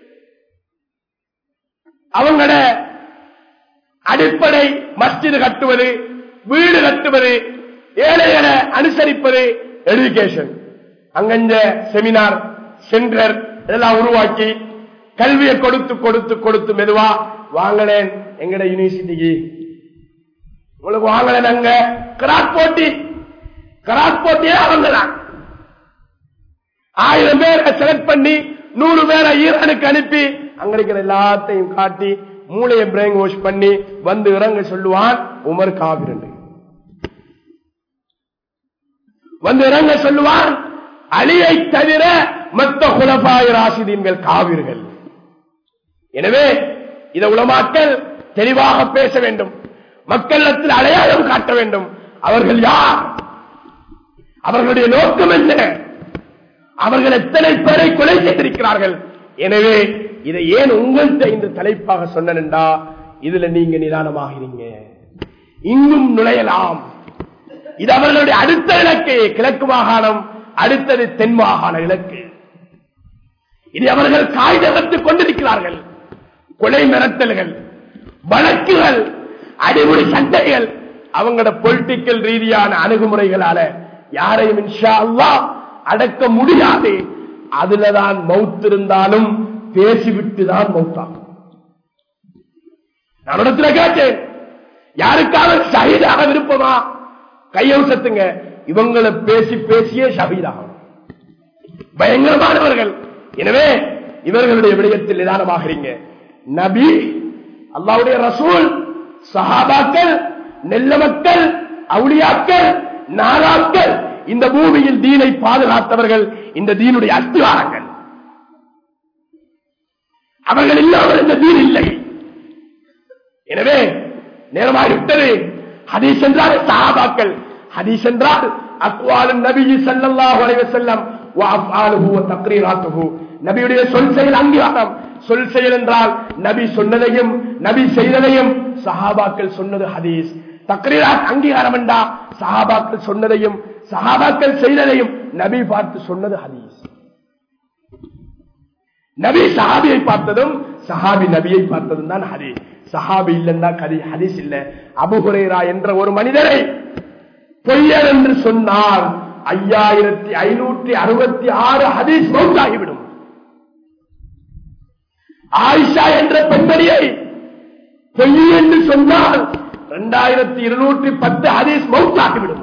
அவங்களோட அடிப்படை மஸ்ஜிது கட்டுவது வீடு கட்டுவது ஏழைகளை அனுசரிப்பது எடுகேஷன் அங்கஞ்ச செமினார் சென்டர் இதெல்லாம் உருவாக்கி கல்வியை கொடுத்து கொடுத்து கொடுத்து மெதுவா வாங்கினேன் எங்கட யூனிவர்சிட்டிக்கு உங்களுக்கு வாங்கினேன் அங்க கிராட் போட்டி கிராட் போட்டியே அவங்க தான் ஆயிரம் பேரை செலக்ட் பண்ணி நூறு பேரை ஈரானுக்கு அனுப்பி அங்க இருக்கிற எல்லாத்தையும் காட்டி மூளையை பிரெயின் வாஷ் பண்ணி வந்து இறங்க சொல்லுவான் உமர் காவிரண்டு வந்து இறங்க சொல்லுவான் அலியை தவிர மற்ற குலபாய ராசிதீன்கள் காவிர்கள் எனவே இத உலமாக்கள் தெளிவாக பேச வேண்டும் மக்களிடத்தில் அடையாளம் காட்ட வேண்டும் அவர்கள் யார் அவர்களுடைய நோக்கம் என்ன அவர்கள் எத்தனை பேரை கொலை செய்திருக்கிறார்கள் எனவே இதை ஏன் உங்கள்கிட்ட இந்த தலைப்பாக சொன்னேன்டா இதுல நீங்க நிதானமாகிறீங்க இன்னும் நுழையலாம் இது அவர்களுடைய அடுத்த இலக்கு கிழக்கு மாகாணம் அடுத்தது தென் மாகாண இலக்கு இது அவர்கள் காய்தகத்துக் கொண்டிருக்கிறார்கள் கொலை மிரட்டல்கள் வழக்குகள் அடிமுடி சண்டைகள் அவங்களோட பொலிட்டிக்கல் ரீதியான அணுகுமுறைகளால யாரையும் இன்ஷா அல்லாஹ் அடக்க முடியாது அதுலதான் மவுத் இருந்தாலும் பேசிவிட்டு தான் மௌத்தாகும் நான் இடத்துல கேட்டேன் யாருக்காவது ஷஹீதாக விருப்பமா கையவுசத்துங்க இவங்களை பேசி பேசியே ஷஹீதாகும் பயங்கரமானவர்கள் எனவே இவர்களுடைய விடயத்தில் நிதானமாகிறீங்க நபி அல்லாவுடைய ரசூல் சஹாபாக்கள் நெல்ல மக்கள் அவுளியாக்கள் நாராக்கள் இந்த பூமியில் தீனை பாதுகாத்தவர்கள் இந்த தீனுடைய அஸ்திவாரங்கள் அவர்கள் இல்லாமல் இந்த தீன் இல்லை எனவே நேரமாகிவிட்டது ஹதீஸ் என்றால் சஹாபாக்கள் ஹதீஸ் என்றால் அக்வாலு நபி ஸல்லல்லாஹு அலைஹி வஸல்லம் வ அஃஆலுஹு வ தக்ரீராத்துஹு நபியுடைய சொல் செயல் அங்கீகாரம் சொல் செயல் என்றால் நபி சொன்னதையும் நபி செய்ததையும் சஹாபாக்கள் சொன்னது ஹதீஸ் தக்ரீராத் அங்கீகாரம் என்றா சஹாபாக்கள் சொன்னதையும் சஹாபாக்கள் செய்ததையும் நபி பார்த்து சொன்னது ஹதீஸ் நபி சஹாபியை பார்த்ததும் சஹாபி நபியை பார்த்ததும் தான் ஹதீஸ் சஹாபி இல்லைன்னா கதி ஹதீஸ் இல்ல அபுஹுரேரா என்ற ஒரு மனிதரை பொய்யர் என்று சொன்னால் ஐயாயிரத்தி ஐநூற்றி அறுபத்தி ஆறு ஹதீஸ் மௌத்தாகிவிடும் ஆயிஷா என்ற பெண்மணியை பொய் என்று சொன்னால் இரண்டாயிரத்தி இருநூற்றி பத்து ஹதீஸ் மௌத்தாகிவிடும்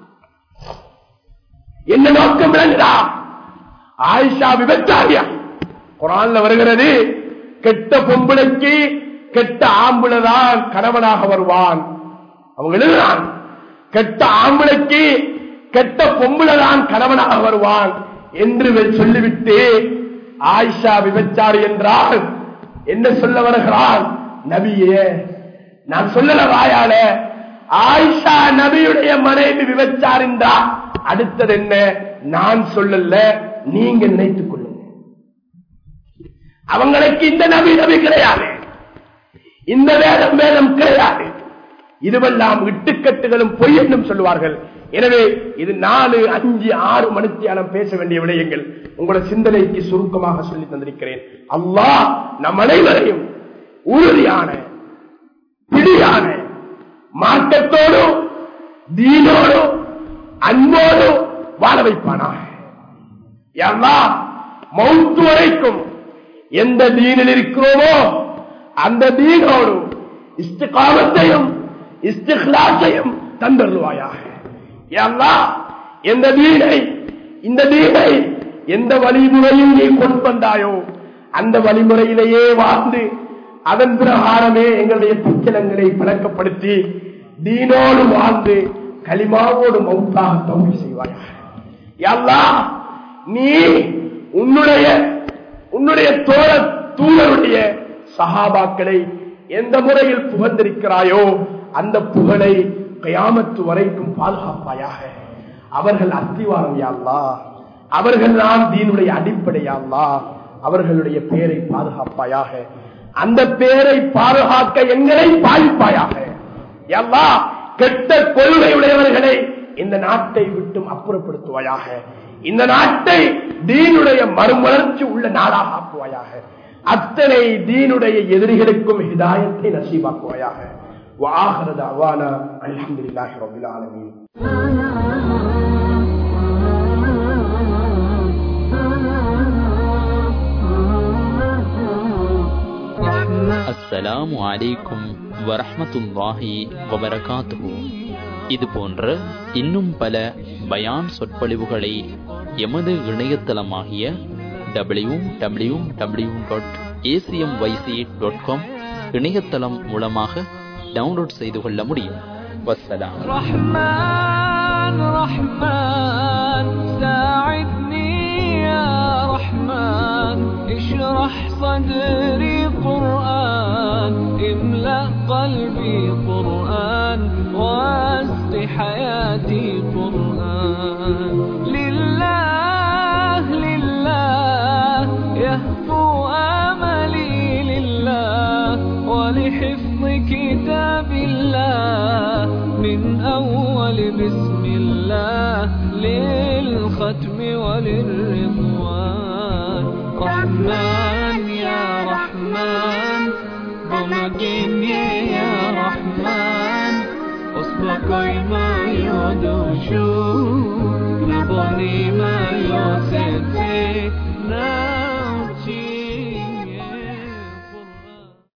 என்ன நோக்கம் விளங்குதா ஆயிஷா விபச்சாரியா குரான்ல வருகிறது கெட்ட பொம்பளைக்கு கெட்ட ஆம்புலதான் கணவனாக வருவான் அவங்க எழுதுறான் கெட்ட ஆம்பளைக்கு கெட்ட பொம்பளைதான் கணவனாக வருவான் என்று சொல்லிவிட்டு ஆயிஷா விபச்சாரி என்றால் என்ன சொல்ல வருகிறான் நபியே நான் சொல்லல வாயால ஆயிஷா நபியுடைய மனைவி விபச்சார் என்றா அடுத்தது என்ன நான் சொல்லல நீங்க நினைத்துக் கொள்ளுங்க அவங்களுக்கு இந்த நபி நபி கிடையாது இந்த வேதம் வேதம் கிடையாது இதுவெல்லாம் இட்டுக்கட்டுகளும் பொய் என்றும் சொல்லுவார்கள் எனவே இது நாலு அஞ்சு ஆறு மணித்தியாலம் பேச வேண்டிய விடயங்கள் உங்களோட சிந்தனைக்கு சுருக்கமாக சொல்லி தந்திருக்கிறேன் அல்லாஹ் நம் அனைவரையும் உறுதியான பிடியான மாற்றத்தோடு தீனோடு அன்போடு வாழ வைப்பானாக எல்லாம் மௌத்து வரைக்கும் எந்த தீனில் இருக்கிறோமோ அந்த தீனோடு இஸ்திகாமத்தையும் இஸ்திஹ்லாசையும் தந்தருவாயாக எல்லாம் எந்த தீனை இந்த தீனை எந்த வழிமுறையில் நீ கொண்டு வந்தாயோ அந்த வழிமுறையிலேயே வாழ்ந்து அதன் பிரகாரமே எங்களுடைய புச்சலங்களை பழக்கப்படுத்தி தீனோடு வாழ்ந்து களிமாவோடு மௌத்தாக தௌரி செய்வாயாக எல்லாம் நீ உன்னுடைய உன்னுடைய தோழ தூதருடைய சகாபாக்களை எந்த முறையில் புகழ்ந்திருக்கிறாயோ அந்த புகழை கயாமத்து வரைக்கும் பாதுகாப்பாயாக அவர்கள் அஸ்திவாரம் யாழ்லா அவர்கள் தான் தீனுடைய அடிப்படையாள்லா அவர்களுடைய பேரை பாதுகாப்பாயாக அந்த பேரை பாதுகாக்க எங்களை பாதிப்பாயாக எல்லா கெட்ட கொள்கையுடையவர்களை இந்த நாட்டை விட்டும் அப்புறப்படுத்துவாயாக இந்த நாட்டை தீனுடைய மறுமலர்ச்சி உள்ள நாடாக ஆக்குவாயாக அத்தனை தீனுடைய எதிரிகளுக்கும் ஹிதாயத்தை நசீபாக்குவாயாக வாகரது அவானா அலமதுல்லாஹி ரபில் ஆலமீன் அஸ்ஸலாமு அலைக்கும் வரஹ்மத்துல்லாஹி வபரகாத்துஹு இது போன்ற இன்னும் பல பயான் சொற்பொழிவுகளை எமது இணையதளமாகிய W W W dot ACM YC dot com இணையதளம் மூலமாக டவுன்லோட் செய்து கொள்ள முடியும் வஸ்ஸலாம் رحمن رحمن ساعدني يا رحمن اشرح صدري قرآن املأ قلبي قرآن واسق حياتي قرآن لله لله يهفو آملي لله ولحفظ كتاب الله من أول بسم الله للختم وللرضوان رحمن يا رحمن بمجيني يا رحمن أصبحك ما يدوشو نبني ما يوسف